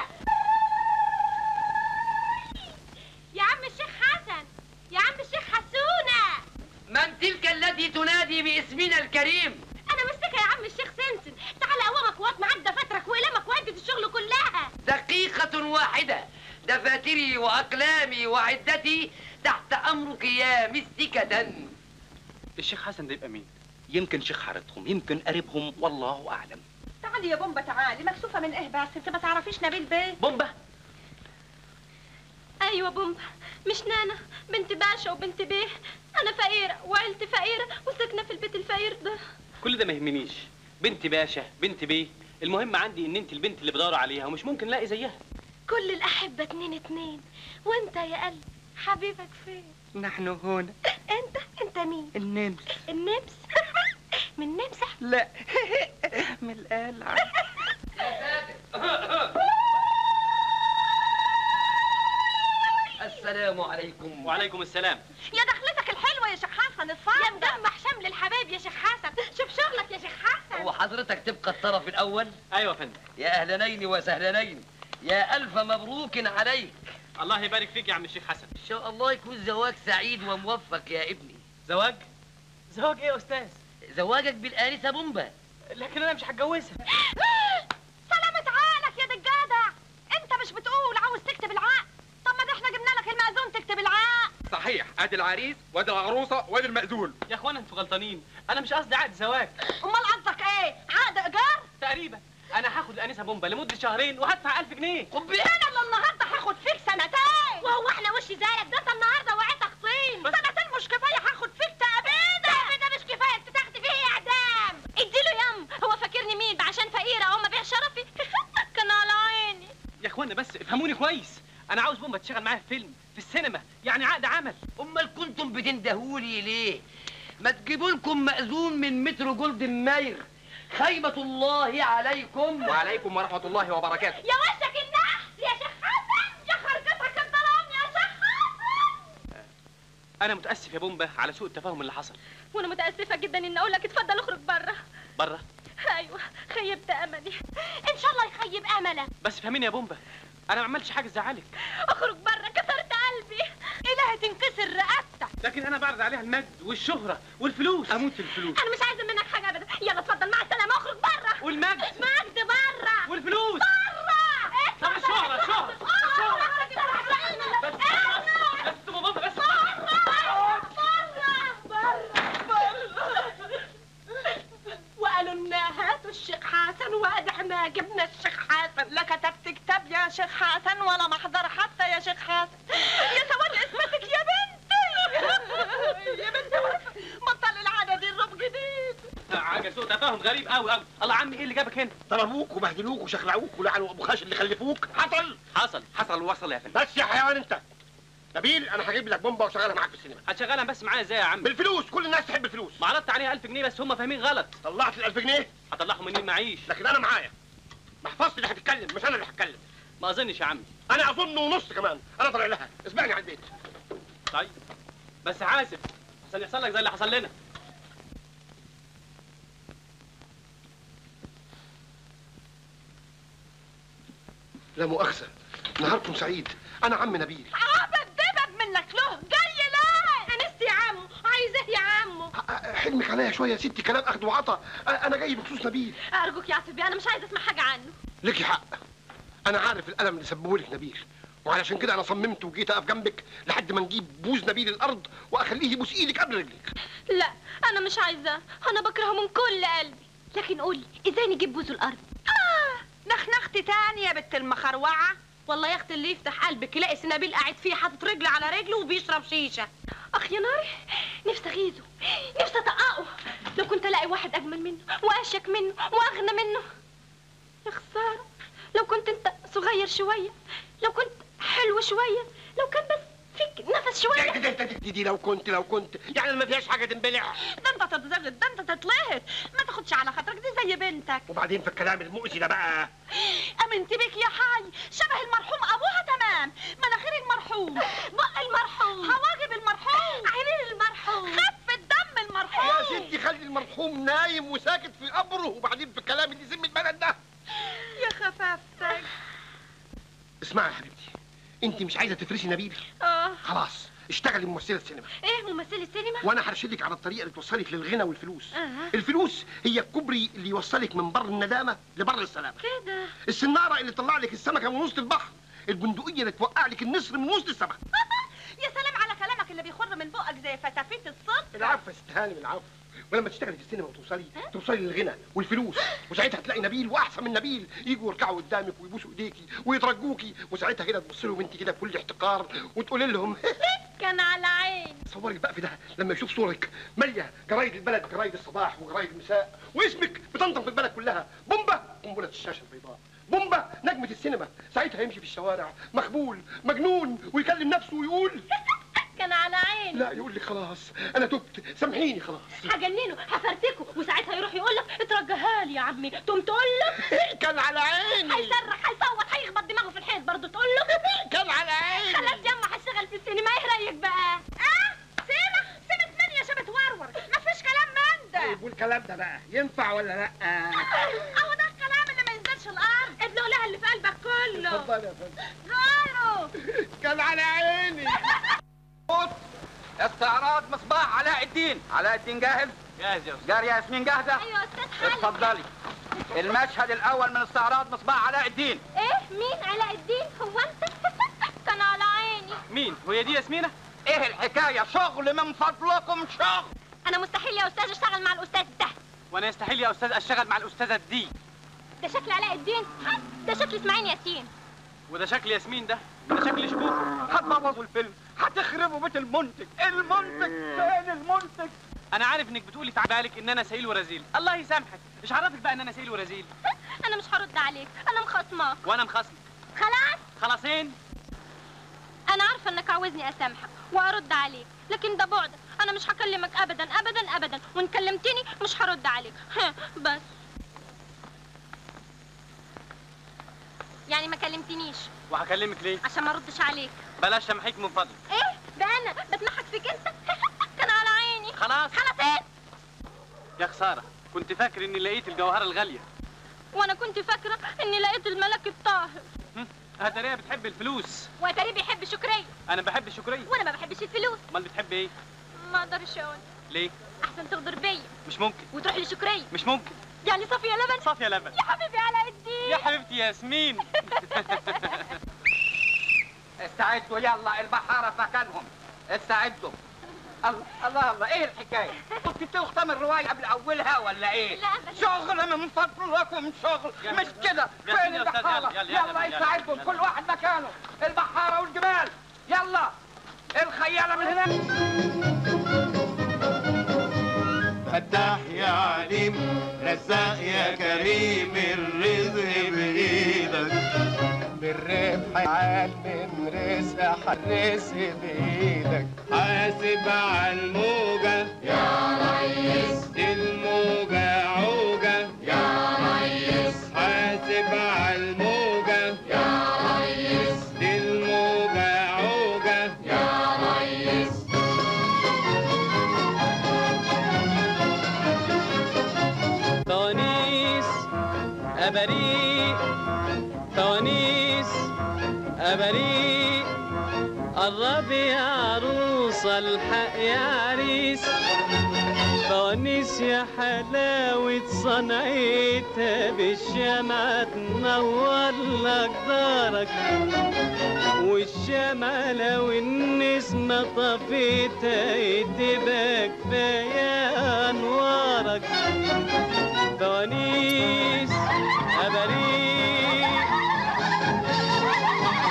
يا عم الشيخ حسن يا عم الشيخ حسونه من تلك التي تنادي باسمنا الكريم انا مستكه يا عم الشيخ سمسم تعال قوامك وقت معاك دفاترك وقلمك وعدة الشغل كلها دقيقة واحدة دفاتري وأقلامي وعدتي تحت أمرك يا مستكة الشيخ حسن ده يبقى مين يمكن شيخ حارتهم يمكن قريبهم والله اعلم تعالي يا بومبا تعالي مكسوفه من ايه بس انت ما تعرفيش نبيل بيه بومبا ايوه بومبا مش نانا بنت باشا وبنت بيه انا فقيره وعيلتي فقيره وساكنه في البيت الفقير ده كل ده ما يهمنيش بنت باشا بنت بيه المهم عندي ان انت البنت اللي بدور عليها ومش ممكن الاقي زيها كل الاحبه اتنين اتنين وانت يا قلبي حبيبك فين نحن هنا انت انت مين النمس النمس من نمسة لا من القلعة السلام عليكم وعليكم السلام يا دخلتك الحلوه يا شيخ حسن اتفضل يا مجمع شمل الحبايب يا شيخ حسن شوف شغلك يا شيخ حسن هو حضرتك تبقى الطرف الأول ايوه يا فندم يا أهلنين وسهلنين يا ألف مبروك عليك الله يبارك فيك يا عم الشيخ حسن إن شاء الله يكون زواج سعيد وموفق يا ابني زواج زواج ايه يا استاذ زواجك بالآنسة بومبا لكن انا مش هتجوزها سلامة عقلك يا دجادة انت مش بتقول عاوز تكتب العقد طب ما ده احنا جبنا لك المأذون تكتب العقد صحيح ادي العريس وادي العروسه وادي المأذون يا اخوانا انتوا غلطانين انا مش قصدي عقد زواج امال قصدك ايه عقد ايجار تقريبا انا هاخد الانسه بومبا لمده شهرين وهدفع 1000 جنيه قبي انا اللي النهارده هاخد فيك سنتين وهو احنا وش زيك ده انت النهارده وعيتك طين سنتين مش كفايه هاخد فيك تأبيدة ده مش كفايه انت تاخدي فيه اعدام اديله يم هو فاكرني مين عشان فقيره او ما بيع شرفي كان على عيني يا اخوانا بس افهموني كويس انا عاوز بومبا تشتغل معايا في فيلم في السينما يعني عقد عمل أمال كنتم بتندهولي ليه؟ ما تجيبوا لكم مأذون من مترو جولدن ماير خيبة الله عليكم وعليكم ورحمه الله وبركاته يا وشك النحس يا شيخ حسن يا خرجتك الظلام يا شيخ حسن انا متاسف يا بومبا على سوء التفاهم اللي حصل وانا متاسفه جدا ان اقول لك اتفضل اخرج بره بره ايوه خيبت املي ان شاء الله يخيب املك بس فهميني يا بومبا انا ما عملتش حاجه تزعلك اخرج بره كسرت قلبي الهي تنكسر رقبتك لكن انا بعرض عليها المجد والشهره والفلوس اموت في الفلوس انا مش عايزه منك حاجه ابدا يلا اتفضل مع السلامه اخرج بره والمجد مجد بره والفلوس بره طب الشهره الشهره بس بس بومبا بس وقالوا لنا هاتوا الشيخ حسن وادي احنا جبنا الشيخ حسن لا كتبت كتاب يا شيخ حسن ولا محضر حتى يا شيخ حسن يا سواد اسمتك يا بنتي يا بنتي بطل العاده دي الرب جديد حاجه سوء تفاهم غريب قوي قوي الله عمي ايه اللي جابك هنا ضربوك وبهدلوك وشخلعوك ولعنوا ابو خاش اللي خلفوك حصل حصل حصل وصل يا فندم بس يا حيوان انت نبيل انا هجيب لك بومبا وشغلها معاك في السينما هتشغلها بس معايا ازاي يا عم بالفلوس كل الناس تحب الفلوس ما عرضت عليها 1000 جنيه بس هم فاهمين غلط طلعت ال 1000 جنيه هطلعهم منين معيش لكن انا معايا محفظتي اللي هتتكلم مش انا اللي هتكلم ما اظنش يا عمي انا اظن ونص كمان انا طالع لها اسبقني على البيت طيب بس حاسب عشان يحصل لك زي اللي حصل لنا لا مؤاخذه نهاركم سعيد انا عم نبيل عبد دبب منك له جاي ليه انست يا عمو عايزاه يا عمو حلمك عليا شويه يا ستي كلام اخد وعطا انا جاي بخصوص نبيل ارجوك يا عصبي انا مش عايزه اسمع حاجه عنه ليكي حق انا عارف الالم اللي سببه لك نبيل وعلشان كده انا صممت وجيت اقف جنبك لحد ما نجيب بوز نبيل الارض واخليه يبوس ايدك قبل رجلك لا انا مش عايزاه انا بكرهه من كل قلبي لكن قولي ازاي نجيب بوز الارض آه نخنختي تاني يا بنت المخروعه والله يا اختي اللي يفتح قلبك يلاقي سنابيل قاعد فيه حاطط رجل على رجله وبيشرب شيشه اخ يا ناري نفسي اغيظه نفسي اطققه لو كنت الاقي واحد اجمل منه واشك منه واغنى منه يا خساره لو كنت انت صغير شويه لو كنت حلو شويه لو كان بس فيك نفس شويه دي, دي, دي, دي لو كنت لو كنت يعني ما فيهاش حاجه تنبلع ده انت تتزغد ده انت تتلهت ما تاخدش على خاطرك دي زي بنتك وبعدين في الكلام المؤذي ده بقى امنت بك يا حي شبه المرحوم ابوها تمام مناخير المرحوم بق المرحوم هواجب المرحوم عينين المرحوم خف الدم المرحوم يا ستي خلي المرحوم نايم وساكت في قبره وبعدين في الكلام اللي يذم البلد ده يا خفافتك اسمعي يا حبيبتي انت مش عايزه تفرشي نبيل اه خلاص اشتغلي ممثله سينما ايه ممثل السينما وانا هرشدك على الطريقه اللي توصلك للغنى والفلوس آه. الفلوس هي الكوبري اللي يوصلك من بر الندامه لبر السلامه كده السناره اللي تطلع لك السمكه من وسط البحر البندقيه اللي توقع لك النسر من وسط السمك يا سلام على كلامك اللي بيخر من بقك زي فتافيت الصدق العفو يا ست هانم العفو ولما تشتغلي في السينما وتوصلي توصلي للغنى والفلوس وساعتها تلاقي نبيل واحسن من نبيل يجوا يركعوا قدامك ويبوسوا ايديكي ويترجوكي وساعتها كده تبص لهم انت كده بكل احتقار وتقولي لهم كان على عيني تصوري بقى في ده لما يشوف صورك ماليه جرايد البلد جرايد الصباح وجرايد المساء واسمك بتنطق في البلد كلها بومبا قنبله الشاشه البيضاء بومبا نجمة السينما ساعتها يمشي في الشوارع مخبول مجنون ويكلم نفسه ويقول كان على عيني لا يقول لي خلاص انا تبت سامحيني خلاص هجننه هفرتكه وساعتها يروح يقول لك اترجاها لي يا عمي تقوم تقول له كان على عيني هيصرخ هيصوت هيخبط دماغه في الحيط برضه تقول له كان على عيني خلاص يما هشتغل في السينما ايه رايك بقى اه سيما سيمة من يا شبت ورور مفيش كلام من ده طيب والكلام ده بقى ينفع ولا لا اهو ده الكلام اللي ما ينزلش الارض ادلق لها اللي في قلبك كله اتفضل يا فندم غيره كان على عيني استعراض مصباح علاء الدين علاء الدين جاهز جاهز يا استاذ جارية ياسمين جاهزة ايوه استاذ حلمي اتفضلي المشهد الاول من استعراض مصباح علاء الدين ايه مين علاء الدين هو انت كان على عيني مين وهي دي ياسمينة ايه الحكاية شغل من فضلكم شغل انا مستحيل يا استاذ اشتغل مع الاستاذ ده وانا يستحيل يا استاذ اشتغل مع الاستاذة دي ده شكل علاء الدين ده شكل اسماعيل ياسين وده شكل ياسمين ده ده شكل شكوكو هتبوظوا الفيلم هتخربوا بيت المنتج المنتج فين المنتج انا عارف انك بتقولي في بالك ان انا سئيل ورزيل الله يسامحك مش عرفك بقى ان انا سئيل ورزيل انا مش هرد عليك انا مخصماك وانا مخصمك خلاص خلاصين انا عارفه انك عاوزني اسامحك وارد عليك لكن ده بعدك انا مش هكلمك ابدا ابدا ابدا وان كلمتني مش هرد عليك ها، بس يعني ما كلمتنيش وهكلمك ليه عشان ما اردش عليك بلاش سامحيك من فضلك ايه ده انا بتمحك فيك انت كان على عيني خلاص خلاص ايه يا خسارة كنت فاكر اني لقيت الجوهرة الغالية وانا كنت فاكره اني لقيت الملك الطاهر هتريها بتحب الفلوس وتاري بيحب شكرية انا بحب الشكرية وانا ما بحبش الفلوس امال بتحب ايه ما اقدرش اقول ليه احسن تغدر بيا مش ممكن وتروح لشكرية مش ممكن يعني صافية لبن صافية لبن يا حبيبي علاء الدين يا حبيبتي ياسمين استعدوا يلا البحارة في مكانهم استعدوا الله الله الله ايه الحكاية؟ كنت بتختم الرواية قبل اولها ولا ايه؟ لا أبداً. شغل من فضلكم شغل يلا. مش كده يلا فين يا أستاذ، البحارة؟ يلا، يلا، يلا يلا، استعدوا يلا. كل واحد مكانه البحارة والجمال يلا الخيالة من هناك فتاح يا عليم رزاق يا كريم الرزق بايدك بالربح علم رزق حرس بايدك حاسب على الموجة يا ريس دي الموجة عوجة يا ريس حاسب على الموجة يا ريس دي الموجة عوجة يا ريس فوانيس أبريء فوانيس أبريء قرب يا عروسة الحق يا عريس فوانيس يا حلاوة صنعتها بالشمعة تنور لك دارك والشمعة لو النسمة طفيتها تبقى كفاية أنوارك فوانيس أبريء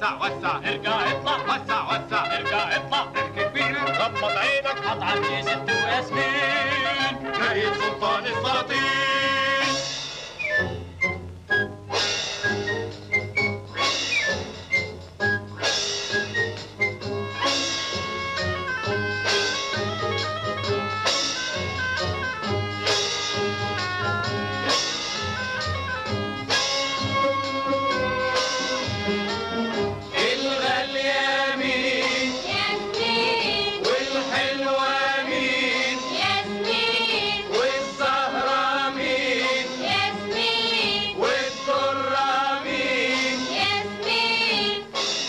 وسع وسع ارجع اطلع وسع وسع ارجع اطلع ضحك كبير غمض عينك هتعب يا ست وياسمين جاي سلطان السلاطين الغالية مين ياسمين والحلوة مين ياسمين والزهرة مين ياسمين والدرة مين ياسمين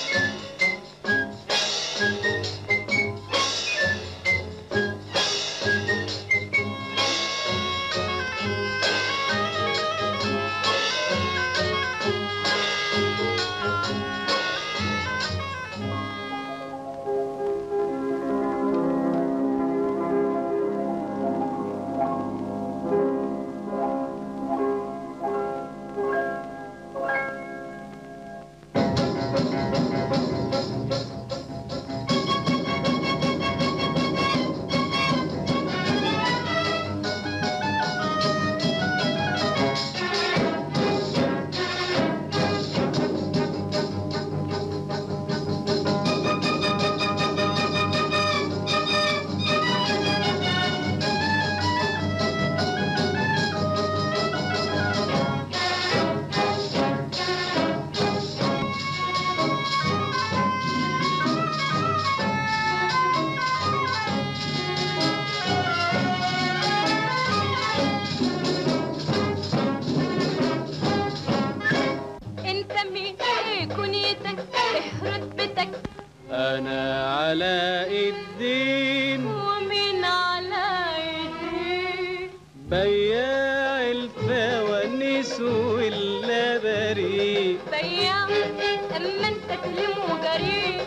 انت مين ايه كنيتك ايه رتبتك أنا علاء الدين ومين على ايديك بياع الفوانيس واللبريق بياع اما انت تلم وجريء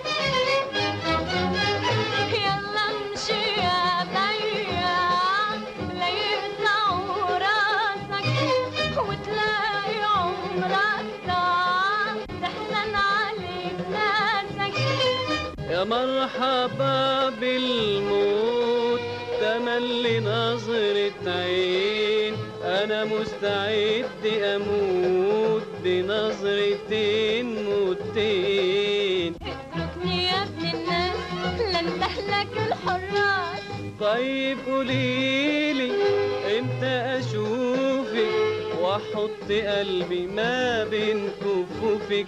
يلا امشي يا بياع لا يقطعوا راسك وتلاقي عمرك ضاع تحزن عليك ناسك يا مرحبا بالموت تملي نظرة عين أنا مستعد أموت بنظرتين موتين اتركني يا ابن الناس لن تهلك الحراس طيب قوليلي امتى اشوفك واحط قلبي ما بين كفوفك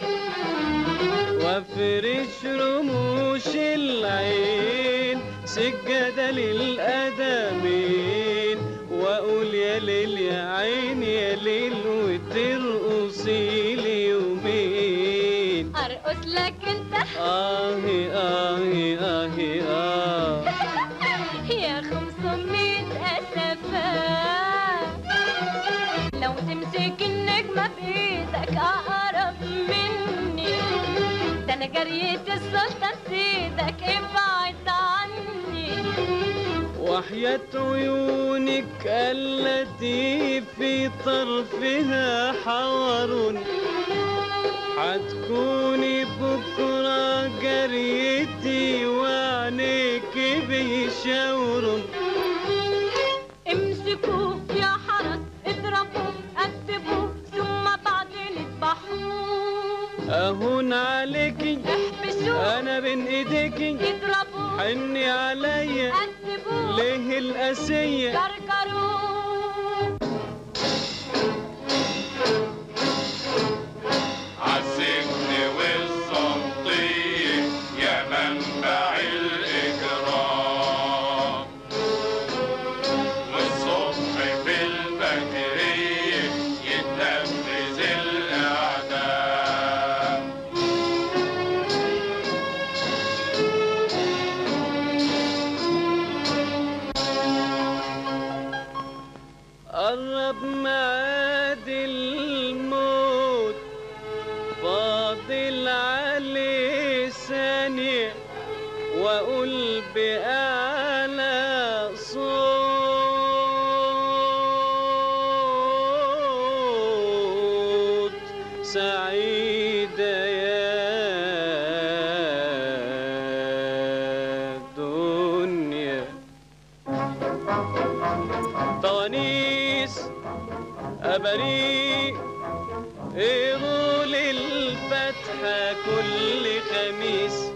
وافرش رموش العين سجادة للأدمين واقول يا ليل يا عين يا ليل وترقصي لي يومين ارقص لك انت آهي آهي آهي آه يا خمسمية أسفة لو تمسك النجمة بإيدك أقرب مني ده أنا جريت السلطان سيدك ابعد عني وحياة عيونك التي في طرفها حور حتكوني بكرة جريتي وعينيك بيشاورن امسكوه يا حرس اضربوه قدبوه ثم بعدين اذبحوه اهون عليكي احبسوه انا بين ايديكي اضربوه حني عليا قدبوه ليه القاسية كركروه عالسجن والسلطية يا منبع الإجرام والصبح في البكرية يتنفذ الإعدام قرب ميعاد الموت فاضل عليه ثانية وأقول بأعلى صوت سعيدة يا قروا للفاتحة كل خميس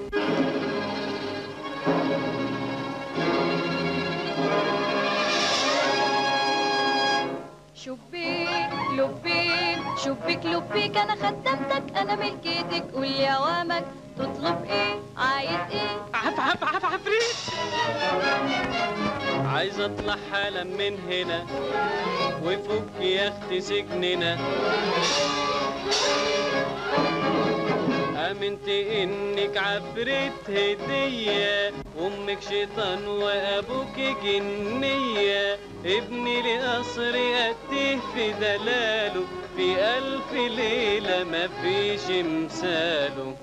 شبيك لبيك شبيك لبيك انا خدمتك انا ملكيتك قول لي اوامك تطلب ايه عايز ايه عف عف عف عفريت عايز اطلع حالا من هنا وفك يا اختي سجننا امنت انك عفريت هدية وامك شيطان وابوك جنية ابني لقصر اتيه في دلاله في الف ليلة مفيش مثاله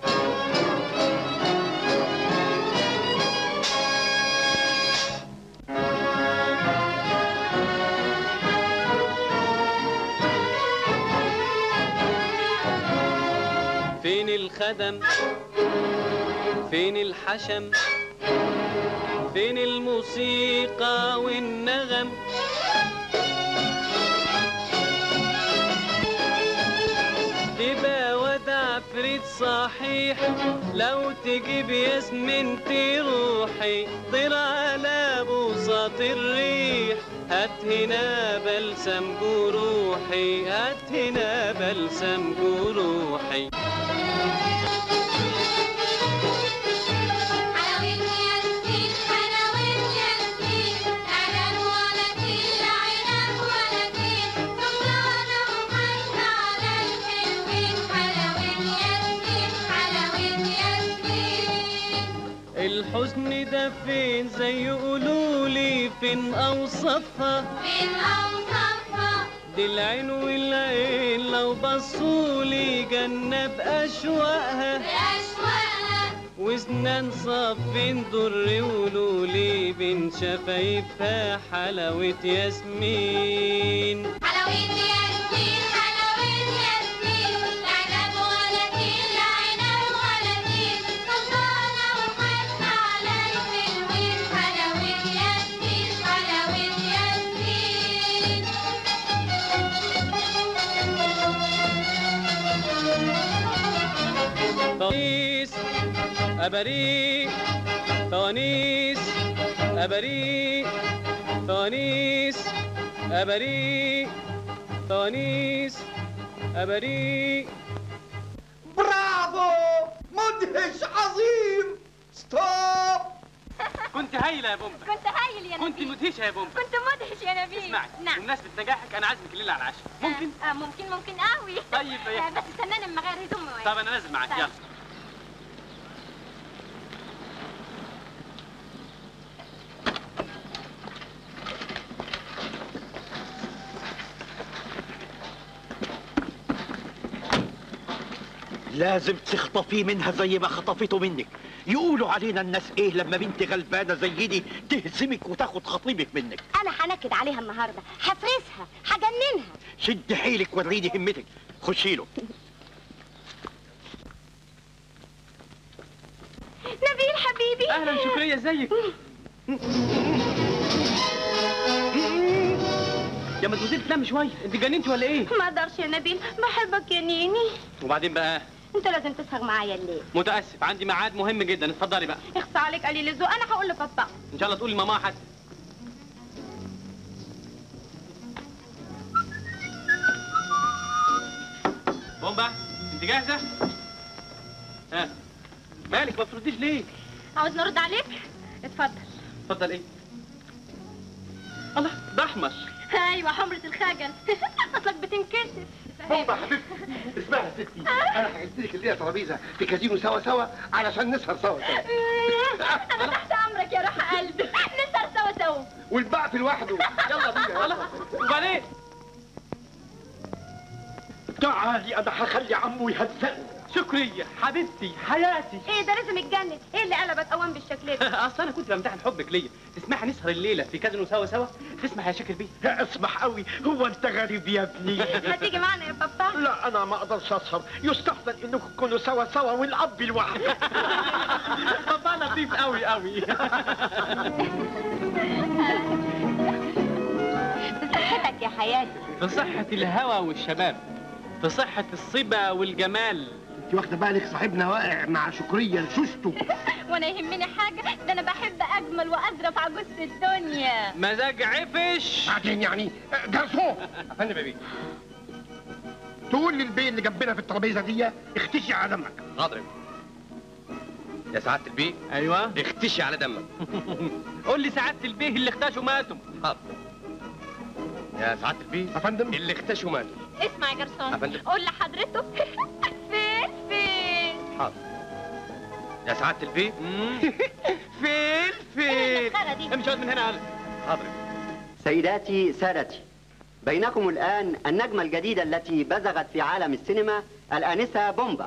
فين الخدم فين الحشم فين الموسيقى والنغم تبقى واد عفريت صحيح لو تجيب ياسمنتي روحي طير على بوساط الريح هات هنا بلسم جروحي هات هنا بلسم جروحي حلاوة ياسمين حلاوة ياسمين أعلان ولا تيل عنب ولا تيل سلطانة وحنة على الحلوين حلاوة ياسمين حلاوة ياسمين الحزن ده فين زي قولولي فين اوصافها من أوصافها دي العين والعين لو بصولي جنة بأشواقها بأشواقها وزنان صافين در ولولي بين شفايفها حلاوة ياسمين حلاوة ياسمين حلاوة ياسمين عنب ولا تيل عنب ولا تيل سلطانة وحنة على الحلوين حلاوة ياسمين حلاوة ياسمين طنيس أبريق طنيس أبريق طنيس أبريق طنيس أبريق برافو مدهش عظيم ستوب كنت هايله يا بومبا كنت هايل يا كنت نبيل مدهشه يا بومبا كنت مدهش يا نبيل اسمعي نعم بمناسبه نجاحك انا عازمك الليله على العشاء ممكن آه آه، ممكن ممكن قوي طيب يا- آه بس استناني اما غير هدومي وإيه. طب انا نازل معاك طيب. يلا لازم تخطفيه منها زي ما خطفته منك يقولوا علينا الناس ايه لما بنت غلبانه زي دي تهزمك وتاخد خطيبك منك انا هنكد عليها النهارده هفرسها هجننها شد حيلك وريني همتك خشي له نبيل حبيبي اهلا شكريه ازيك يا مدموزيل تنام شويه انت جننتي ولا ايه ما اقدرش يا نبيل بحبك يا نيني وبعدين بقى انت لازم تسهر معايا الليل متاسف عندي ميعاد مهم جدا اتفضلي بقى اخصى عليك قليل الذوق انا هقول لبابا ان شاء الله تقولي لماما حد بومبا انت جاهزه ها مالك ما بترديش ليه عاوز نرد عليك اتفضل اتفضل ايه الله ده احمر ايوه حمرة الخجل اصلك بتنكسف بومبا حبيبتي اسمعي يا ستي انا هجيب لك الليله ترابيزه في كازينو سوا سوا علشان نسهر سوا سوا انا تحت امرك يا روح قلبي نسهر سوا سوا والبعت لوحده يلا بينا وبعدين تعالي انا هخلي عمو يهزقه شكرية حبيبتي حياتي ايه ده لازم يتجنن ايه اللي قلبك قوام بالشكل ده اصل انا كنت بمتحن حبك ليا تسمحي نسهر الليله في كازينو سوا سوا تسمح يا شاكر بيه اسمح قوي هو انت غريب يا ابني هتيجي معانا يا بابا لا انا ما اقدرش اسهر يستحسن انكم تكونوا سوا سوا والاب لوحده بابا لطيف قوي قوي بصحتك يا حياتي بصحة الهوى والشباب في صحة الصبا والجمال انت واخده بالك صاحبنا واقع مع شكريه لشوشته وانا يهمني حاجه ده انا بحب اجمل واظرف عجوز في الدنيا مزاج عفش بعدين يعني آه، جرسون افندم يا بيه تقول للبيه اللي جنبنا في الترابيزه دي اختشي على دمك حاضر يا بيه. يا سعاده البيه ايوه اختشي على دمك قول لي سعادة البيه اللي اختشوا ماتوا حاضر يا سعاده البيه افندم اللي اختشوا ماتوا اسمع يا جرسون أفندم. قول لحضرته فين فين حاضر يا سعاده البيه فين فين المسخرة دي؟ امشي اقعد من هنا يلا حاضر سيداتي سادتي بينكم الآن النجمة الجديدة التي بزغت في عالم السينما الآنسة بومبا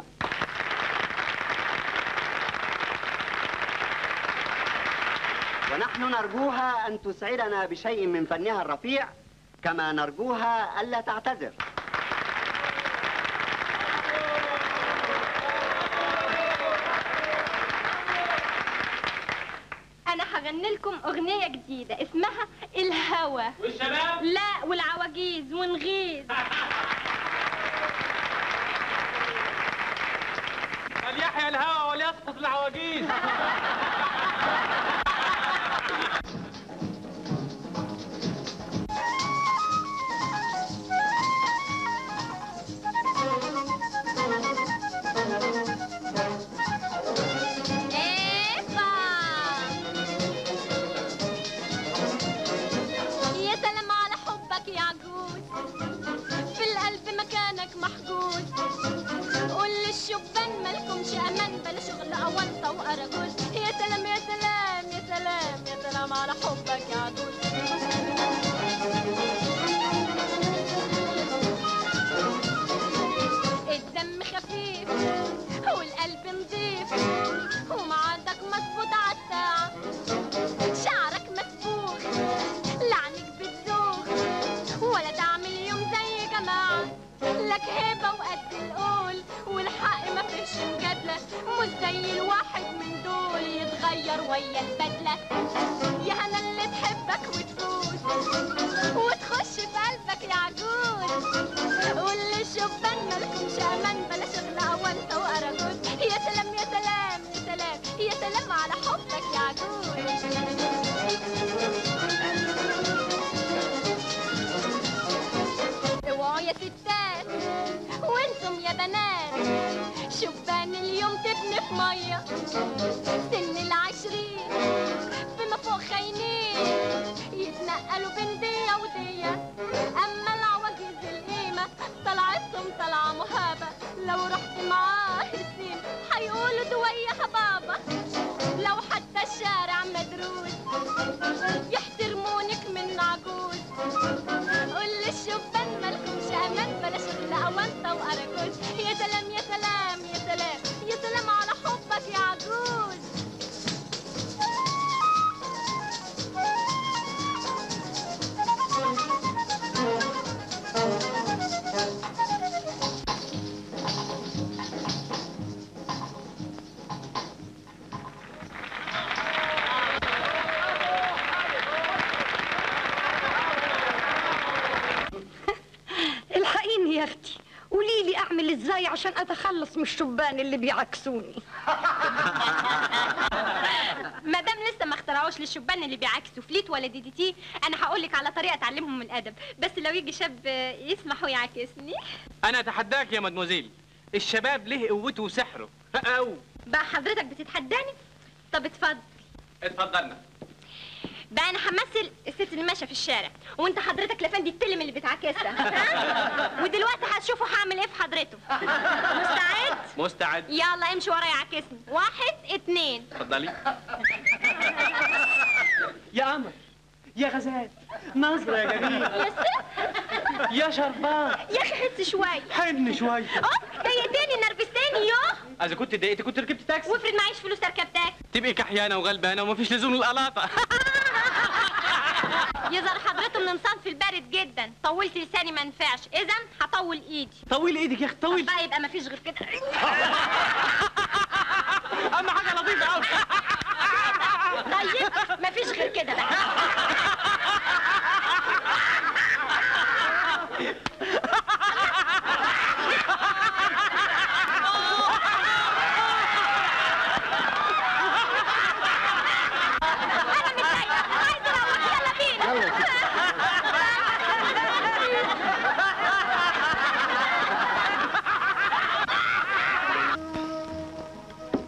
ونحن نرجوها أن تسعدنا بشيء من فنها الرفيع كما نرجوها ألا تعتذر انا هغني لكم اغنيه جديده اسمها الهوى والشباب لا والعواجيز ونغيظ فليحيا الهوى وليسقط العواجيز يا سلام على حبك يا عجوز في القلب مكانك محجوز قول للشبان مالكمش امان بلا شغل اونطه واراجوز يا سلام يا سلام يا سلام يا سلام على حبك يا عجوز الدم خفيف والقلب نضيف ومعادك مظبوط عالساعة شعرك مسبوخ لعنك بتزوخ ولا تعمل يوم زي جماعة لك هيبة وقد القول والحق ما فيش مجادلة مش زي الواحد من دول يتغير ويا البدلة يا هنا اللي تحبك وتفوت وتخش في قلبك يا عجوز قول للشبان مالكمش امان بلا شغل اونطه واراجوز يا سلام يا سلام يا سلام يا سلام على حبك يا عجوز اوعوا يا ستات وانتم يا بنات شبان اليوم تبني في ميه سن العشرين فيما فوق خاينين يتنقلوا بين دية ودية اما العواجيز القيمة طلعتهم طلعة مهابة لو رحت معاه السين هيقولوا دويها بابا لو حتى الشارع مدروس يحترمونك من عجوز قول للشبان مالكمش امان بلا شغل اونطه واراجوز يا سلام يا سلام يا سلام يا سلام على حبك يا عجوز الحقيني يا اختي قولي لي اعمل ازاي عشان اتخلص من الشبان اللي بيعكسوني ما دام لسه ما اخترعوش للشبان اللي بيعكسوا فليت ولا دي دي تي انا هقول لك على طريقه تعلمهم الادب بس لو يجي شاب يسمحوا يعكسني انا اتحداك يا مدموزيل الشباب له قوته وسحره او بقى حضرتك بتتحداني طب اتفضل اتفضلنا بقى انا همثل الست اللي ماشيه في الشارع وانت حضرتك لفندي التلم اللي بتعكسها ها؟ ودلوقتي هتشوفوا هعمل ايه في حضرته مستعد مستعد يلا امشي ورايا عكسني واحد اتنين اتفضلي يا قمر يا غزال نظرة يا جميل يا شربان يا اخي حس شويه حن شوية اه ضايقتني نرفزتني يوه اذا كنت اتضايقت كنت ركبت تاكسي وافرض معيش فلوس اركب تاكسي تبقي كحيانة وغلبانة ومفيش لزوم للقلاطة يظهر حضرته من الصنف البارد جدا طولت لساني ما نفعش اذا هطول ايدي طول ايدك يا اخي طول بقى يبقى مفيش غير كده اهم حاجة لطيفة قوي طيب مفيش غير كده بقى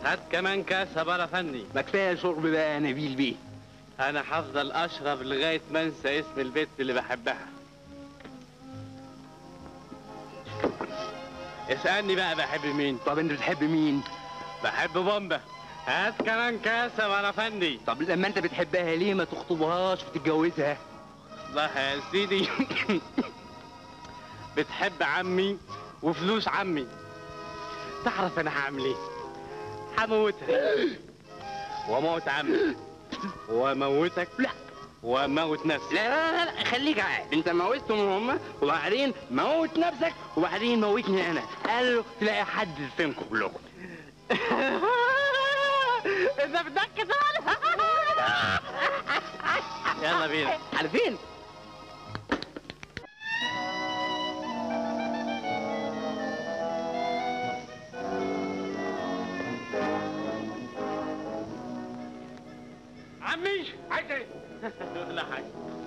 هات كمان كاس يا بارا فني ما كفايه شرب بقى يا نبيل بيه انا هفضل اشرب لغايه ما انسى اسم البنت اللي بحبها اسالني بقى بحب مين طب انت بتحب مين بحب بومبا هات كمان كاس يا بارا فني طب لما انت بتحبها ليه ما تخطبهاش وتتجوزها والله يا سيدي بتحب عمي وفلوس عمي تعرف انا هعمل ايه هموتها واموت عمي واموتك لا واموت نفسي لا لا لا خليك قاعد انت موتهم هم وبعدين موت نفسك وبعدين موتني انا قالوا تلاقي حد فينكم كلكم اذا بدك كده يلا بينا على فين عمي عايز ايه؟ لا حاجة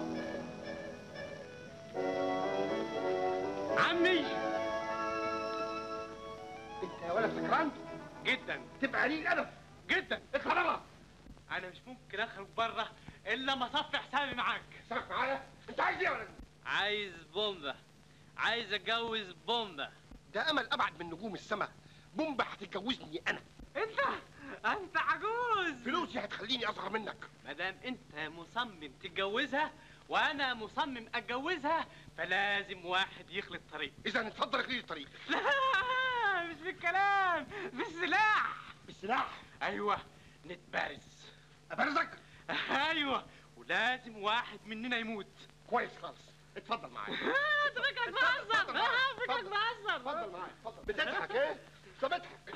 عمي انت يا ولد سكران جدا تبقى قليل ادب جدا اطلع بره انا مش ممكن اخرج بره الا ما اصفي حسابي معاك حسابك معايا انت عايز ايه يا ولد عايز بومبا عايز اتجوز بومبا ده امل ابعد من نجوم السماء بومبا هتتجوزني انا انت انت عجوز فلوسي هتخليني اصغر منك ما دام انت مصمم تتجوزها وانا مصمم اتجوزها فلازم واحد يخلط طريق اذا اتفضل اخلي الطريق لا مش بالكلام بالسلاح بالسلاح ايوه نتبارز ابارزك ايوه ولازم واحد مننا يموت كويس خالص اتفضل معايا انت فكرك بهزر فكرك بهزر اتفضل معايا اتفضل بتضحك ايه؟ طب اضحك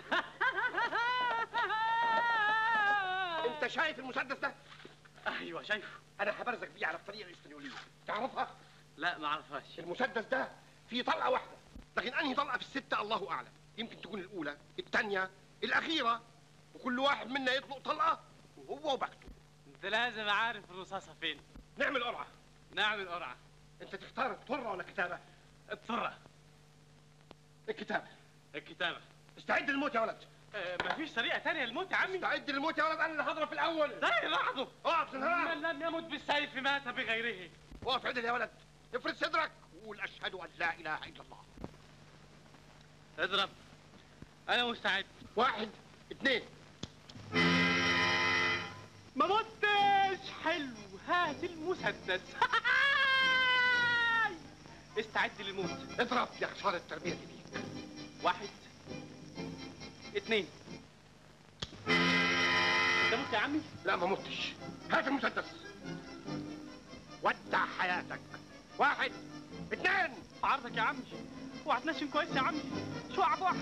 انت شايف المسدس ده؟ ايوه شايفه انا هبرزك بيه على الطريقه الاسبانيوليه تعرفها؟ لا ما اعرفهاش المسدس ده فيه طلقه واحده لكن انهي طلقه في السته الله اعلم يمكن تكون الاولى الثانيه الاخيره وكل واحد منا يطلق طلقه وهو وبخته انت لازم عارف الرصاصه فين نعمل قرعه نعمل قرعه انت تختار الطره ولا الكتابه؟ الطره الكتابه الكتابه استعد للموت يا ولد آه مفيش طريقه تانية للموت يا عمي استعد للموت يا ولد انا اللي هضرب في الاول زي لحظه اقف في الهواء من لم يمت بالسيف مات بغيره اقف عدل يا ولد افرد صدرك وقول اشهد ان لا اله الا الله اضرب انا مستعد واحد اثنين ما متش حلو هات المسدس استعد للموت اضرب يا خساره التربيه دي بيك واحد اتنين انت مت يا عمي لا ما متش هات المسدس ودع حياتك واحد اثنين عرضك يا عمي وهتنشن كويس يا عمي شو عبوح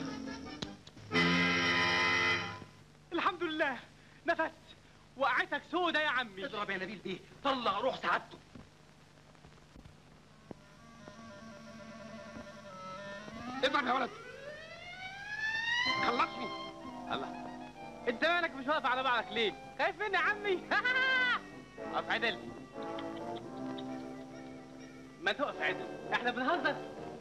الحمد لله نفست وقعتك سودة يا عمي اضرب يا نبيل بيه طلع روح سعادته اضرب يا ولد خلصني الله انت مالك مش واقف على بعضك ليه خايف مني يا عمي اقف عدل ما تقف عدل احنا بنهزر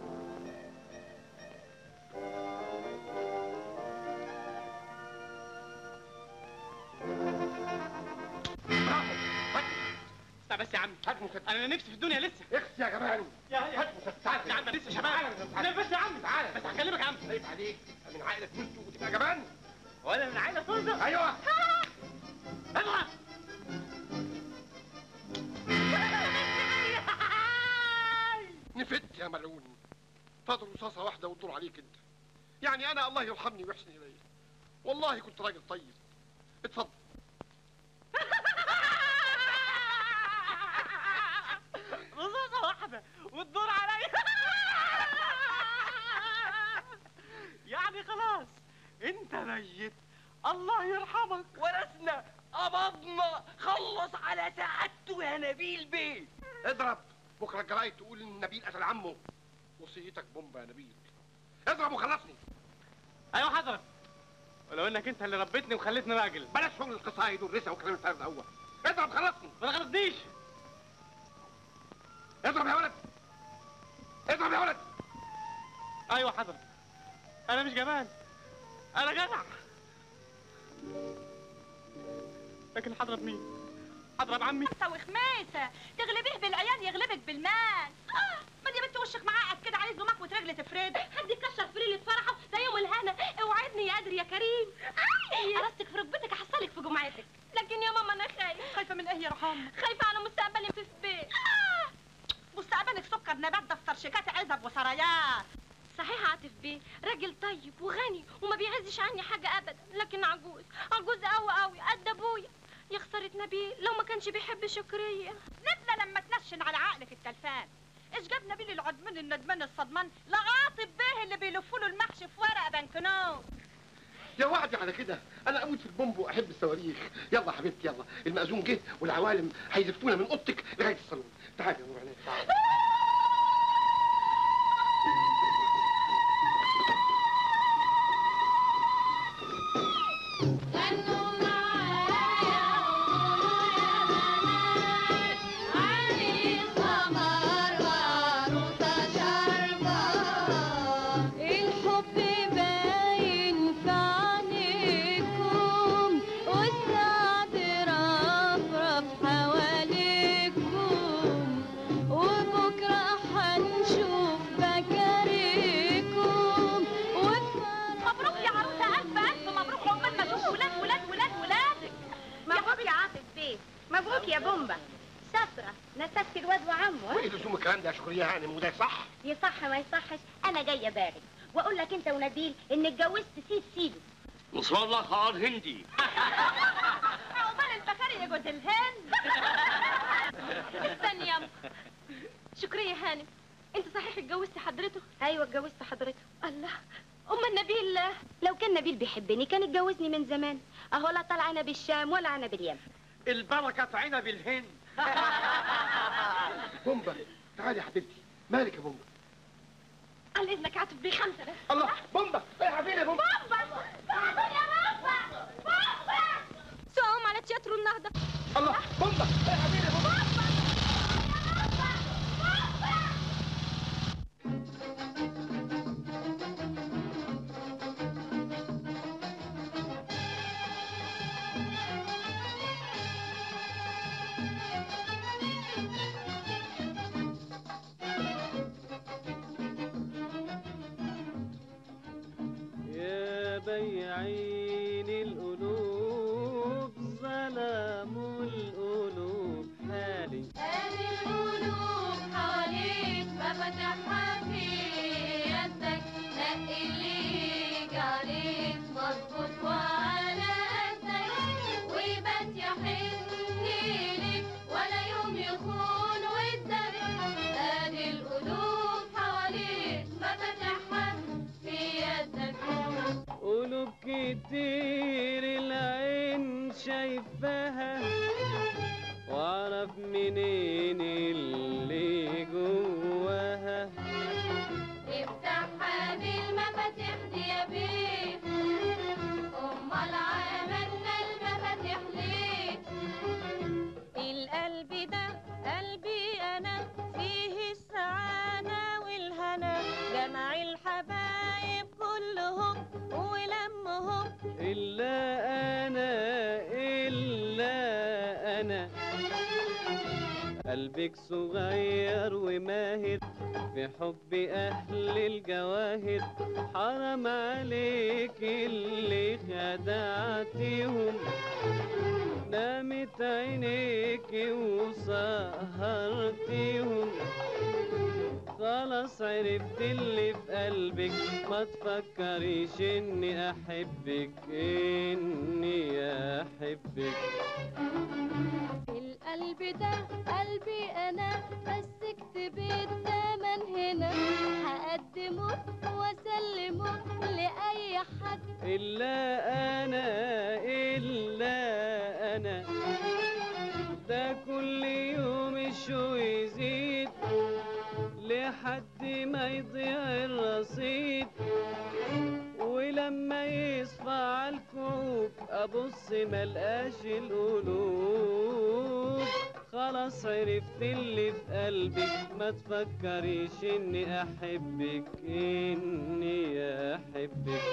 برافو هات استنى بس يا عم هات مسدس انا نفسي في الدنيا لسه اخس يا جمال يا يا هات مسدس تعال يا عم أنا لسه شباب لا بس يا عم تعالى بس هكلمك يا عم عيب عليك من عائله فلتو وتبقى جبان ولا من عيلة صندوق ايوه اضغط نفدت يا ملعون فاضل رصاصه واحده وتدور عليك انت يعني انا الله يرحمني ويحسن الي والله كنت راجل طيب اتفضل رصاصة واحدة وتدور عليا يعني خلاص انت ميت الله يرحمك ورثنا قبضنا خلص على سعادته يا نبيل بيه اضرب بكره الجرايد تقول ان نبيل قتل عمه وصيتك بومبا يا نبيل اضرب وخلصني ايوه حضرتك ولو انك انت اللي ربيتني وخليتني راجل بلاش شغل القصايد والرسا والكلام الفارغ ده هو اضرب خلصني ما تغلطنيش اضرب يا ولد اضرب يا ولد ايوه حضرتك انا مش جبان انا جدع لكن هضرب مين؟ هضرب عمي خمسة وخميسة تغلبيه بالعيال يغلبك بالمال آه ما دي بنت وشك معقد كده عايز لمك وترجل تفرد حد يكشر في ليلة فرحه زي يوم الهنا اوعدني يا قادر يا كريم قرصتك في ركبتك احصلك في جمعتك لكن يا ماما انا خايف خايفة من ايه يا روح امك خايفة على مستقبلي في البيت مستقبلك سكر نبات دفتر شيكات عزب وسرايات صحيح عاطف بيه راجل طيب وغني وما بيعزش عني حاجة أبدا لكن عجوز عجوز قوي قوي قد أبويا يا خسارة نبيل لو ما كانش بيحب شكرية نبلة لما تنشن على عقلك التلفان ايش جاب نبيل العدمان الندمان الصدمان لغاطب بيه اللي بيلفوا له المحشي في ورقه بنكنوت يا وعدي على كده انا اموت في البومب واحب الصواريخ يلا حبيبتي يلا المأذون جه والعوالم هيزفونا من اوضتك لغايه الصالون تعالي يا نور عينيك تعالي غنوا معايا عريس قمر وعروسة شربة الحب باين في عينيكم والسعد رفرف حواليكم وبكرة هنشوف بكاريكم مبروك يا عروسه الف الف مبروك عقبال ما اشوف ولاد ولاد ولاد ولادك مبروك يا عاطف بيه مبروك يا بومبا شاطرة نسست الواد وعمه وايه لزوم الكلام ده يا شكرية هانم وده صح يصح ما يصحش انا جايه بارد واقول لك انت ونبيل ان اتجوزت سيد سيدو نصر الله خال هندي عقبال البكاري يا جوز الهند استني يا شكرية هانم انت صحيح اتجوزتي حضرته ايوه اتجوزت حضرته الله ام النبيل لو كان نبيل بيحبني كان اتجوزني من زمان اهو لا طالع انا بالشام ولا انا باليمن البركة في عنب الهند بومبا تعالي يا حبيبتي مالك يا بومبا على اذنك عاطف بيه خمسة بس الله بومبا رايحة فين يا بومبا سوهم على تياترو النهضة الله بومبا رايحة فين يا بومبا يا بياعين القلوب ظلموا القلوب حالي ادي القلوب حواليك مفاتيحها في يدك نقي اللي يجي عليك مظبوط وعلى قدك ويبات يحن ليك ولا يوم يخون ودك ادي القلوب حواليك مفاتيحها في يدك قلوب كتير العين شايفاها واعرف منين اللي جواها افتحها بالمفاتيح دي يا بيه امال عملنا المفاتيح ليه القلب ده قلبي انا فيه السعادة والهنا جمع الحبايب كلهم ولمهم إلا أنا إلا أنا قلبك صغير وماهر في حب أهل الجواهر حرام عليك اللي خدعتيهم نامت عينيك وسهرتيهم خلاص عرفت اللي في قلبك ما تفكريش اني احبك اني احبك القلب ده قلبي انا بس اكتبي التمن هنا هقدمه واسلمه لاي حد الا انا الا انا ده كل يوم الشو يزيد لحد ما يضيع الرصيد ولما يصفى على الكوب ابص ملقاش القلوب خلاص عرفت اللي في قلبك ما تفكريش اني احبك اني احبك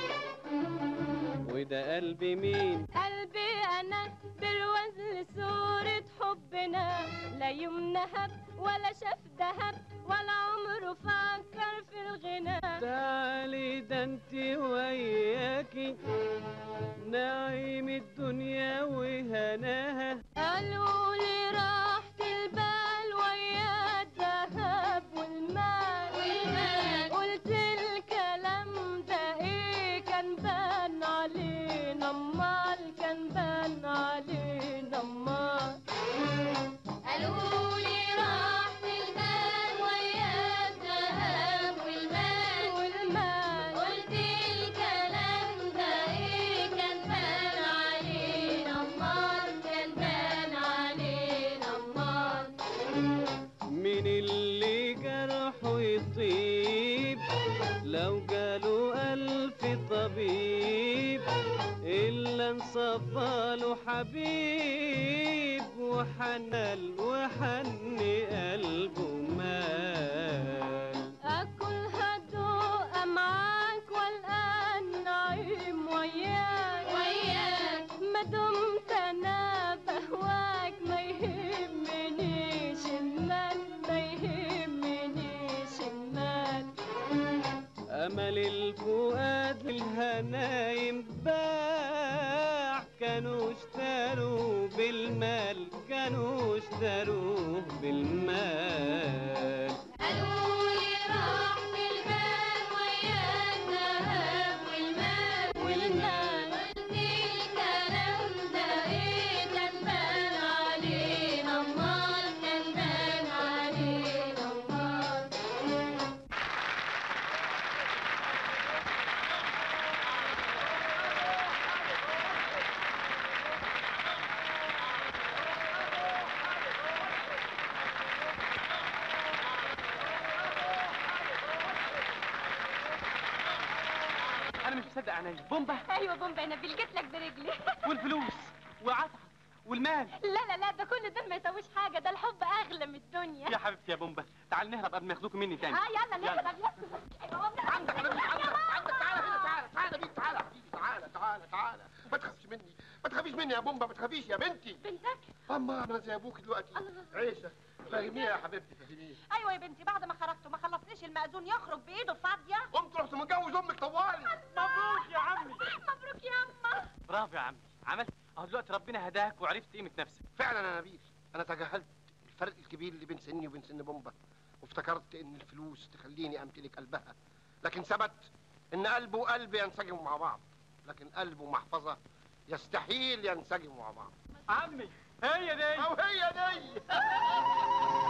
وده قلبي مين قلبي انا برواز لصورة حبنا لا يوم نهب ولا شاف دهب ولا عمره فكر في الغنى تعالي ده انت وياكي نعيم الدنيا وهناها قالوا لي راحة البال ويا الذهب والمال والمال قلت الكلام ده ايه كان بان علينا امال كان بان علينا امال قالوا لي راحة البال ويا الذهب والمال والمال قلت الكلام ده ايه كان بان علينا امال كان بان علينا امال مين اللي جرحه يطيب لو جاله ألف طبيب إلا انصفى له حبيب وحنل وحن قلبه مال اكل هدوء معاك والان نعيم وياك وياك ما دمت انا بهواك ما يهمنيش المال ما يهمنيش المال أمل الفؤاد الهنايم باع كانوا اشتروا بالمال كانوا اشتروه بالمال قالوا لي راحة البال ويا الذهب والمال والمال قلت الكلام ده ايه كان بان علينا امال كان بان علينا امال انا مش مصدق عينيا بومبا ايوه بومبا انا جيت لك برجلي والفلوس وعطا والمال لا لا لا ده كل ده ما يسويش حاجه ده الحب اغلى من الدنيا يا حبيبتي يا بومبا تعال نهرب قبل ما ياخدوكوا مني تاني اه يلا نهرب يلا عندك انا مش عندك عندك تعالى هنا تعالى تعالى بيك تعالى يا حبيبي تعالى تعالى تعالى ما تخافيش مني ما تخافيش مني يا بومبا ما تخافيش يا بنتي بنتك اما انا زي ابوك دلوقتي عيشه فهميها يا حبيبتي فهميها ايوه يا بنتي بعد ما خرجتوا ما خلصنيش المأذون يخرج بايده فاضيه قمت رحت متجوز امك طوالي مبروك يا عمي مبروك يا اما برافو يا عمي عملت اهو دلوقتي ربنا هداك وعرفت قيمه نفسك فعلا يا نبيل انا تجاهلت الفرق الكبير اللي بين سني وبين سن بومبا وافتكرت ان الفلوس تخليني امتلك قلبها لكن ثبت ان قلبه وقلبي ينسجموا مع بعض لكن قلبه ومحفظه يستحيل ينسجموا مع بعض عمي هي دي او هي دي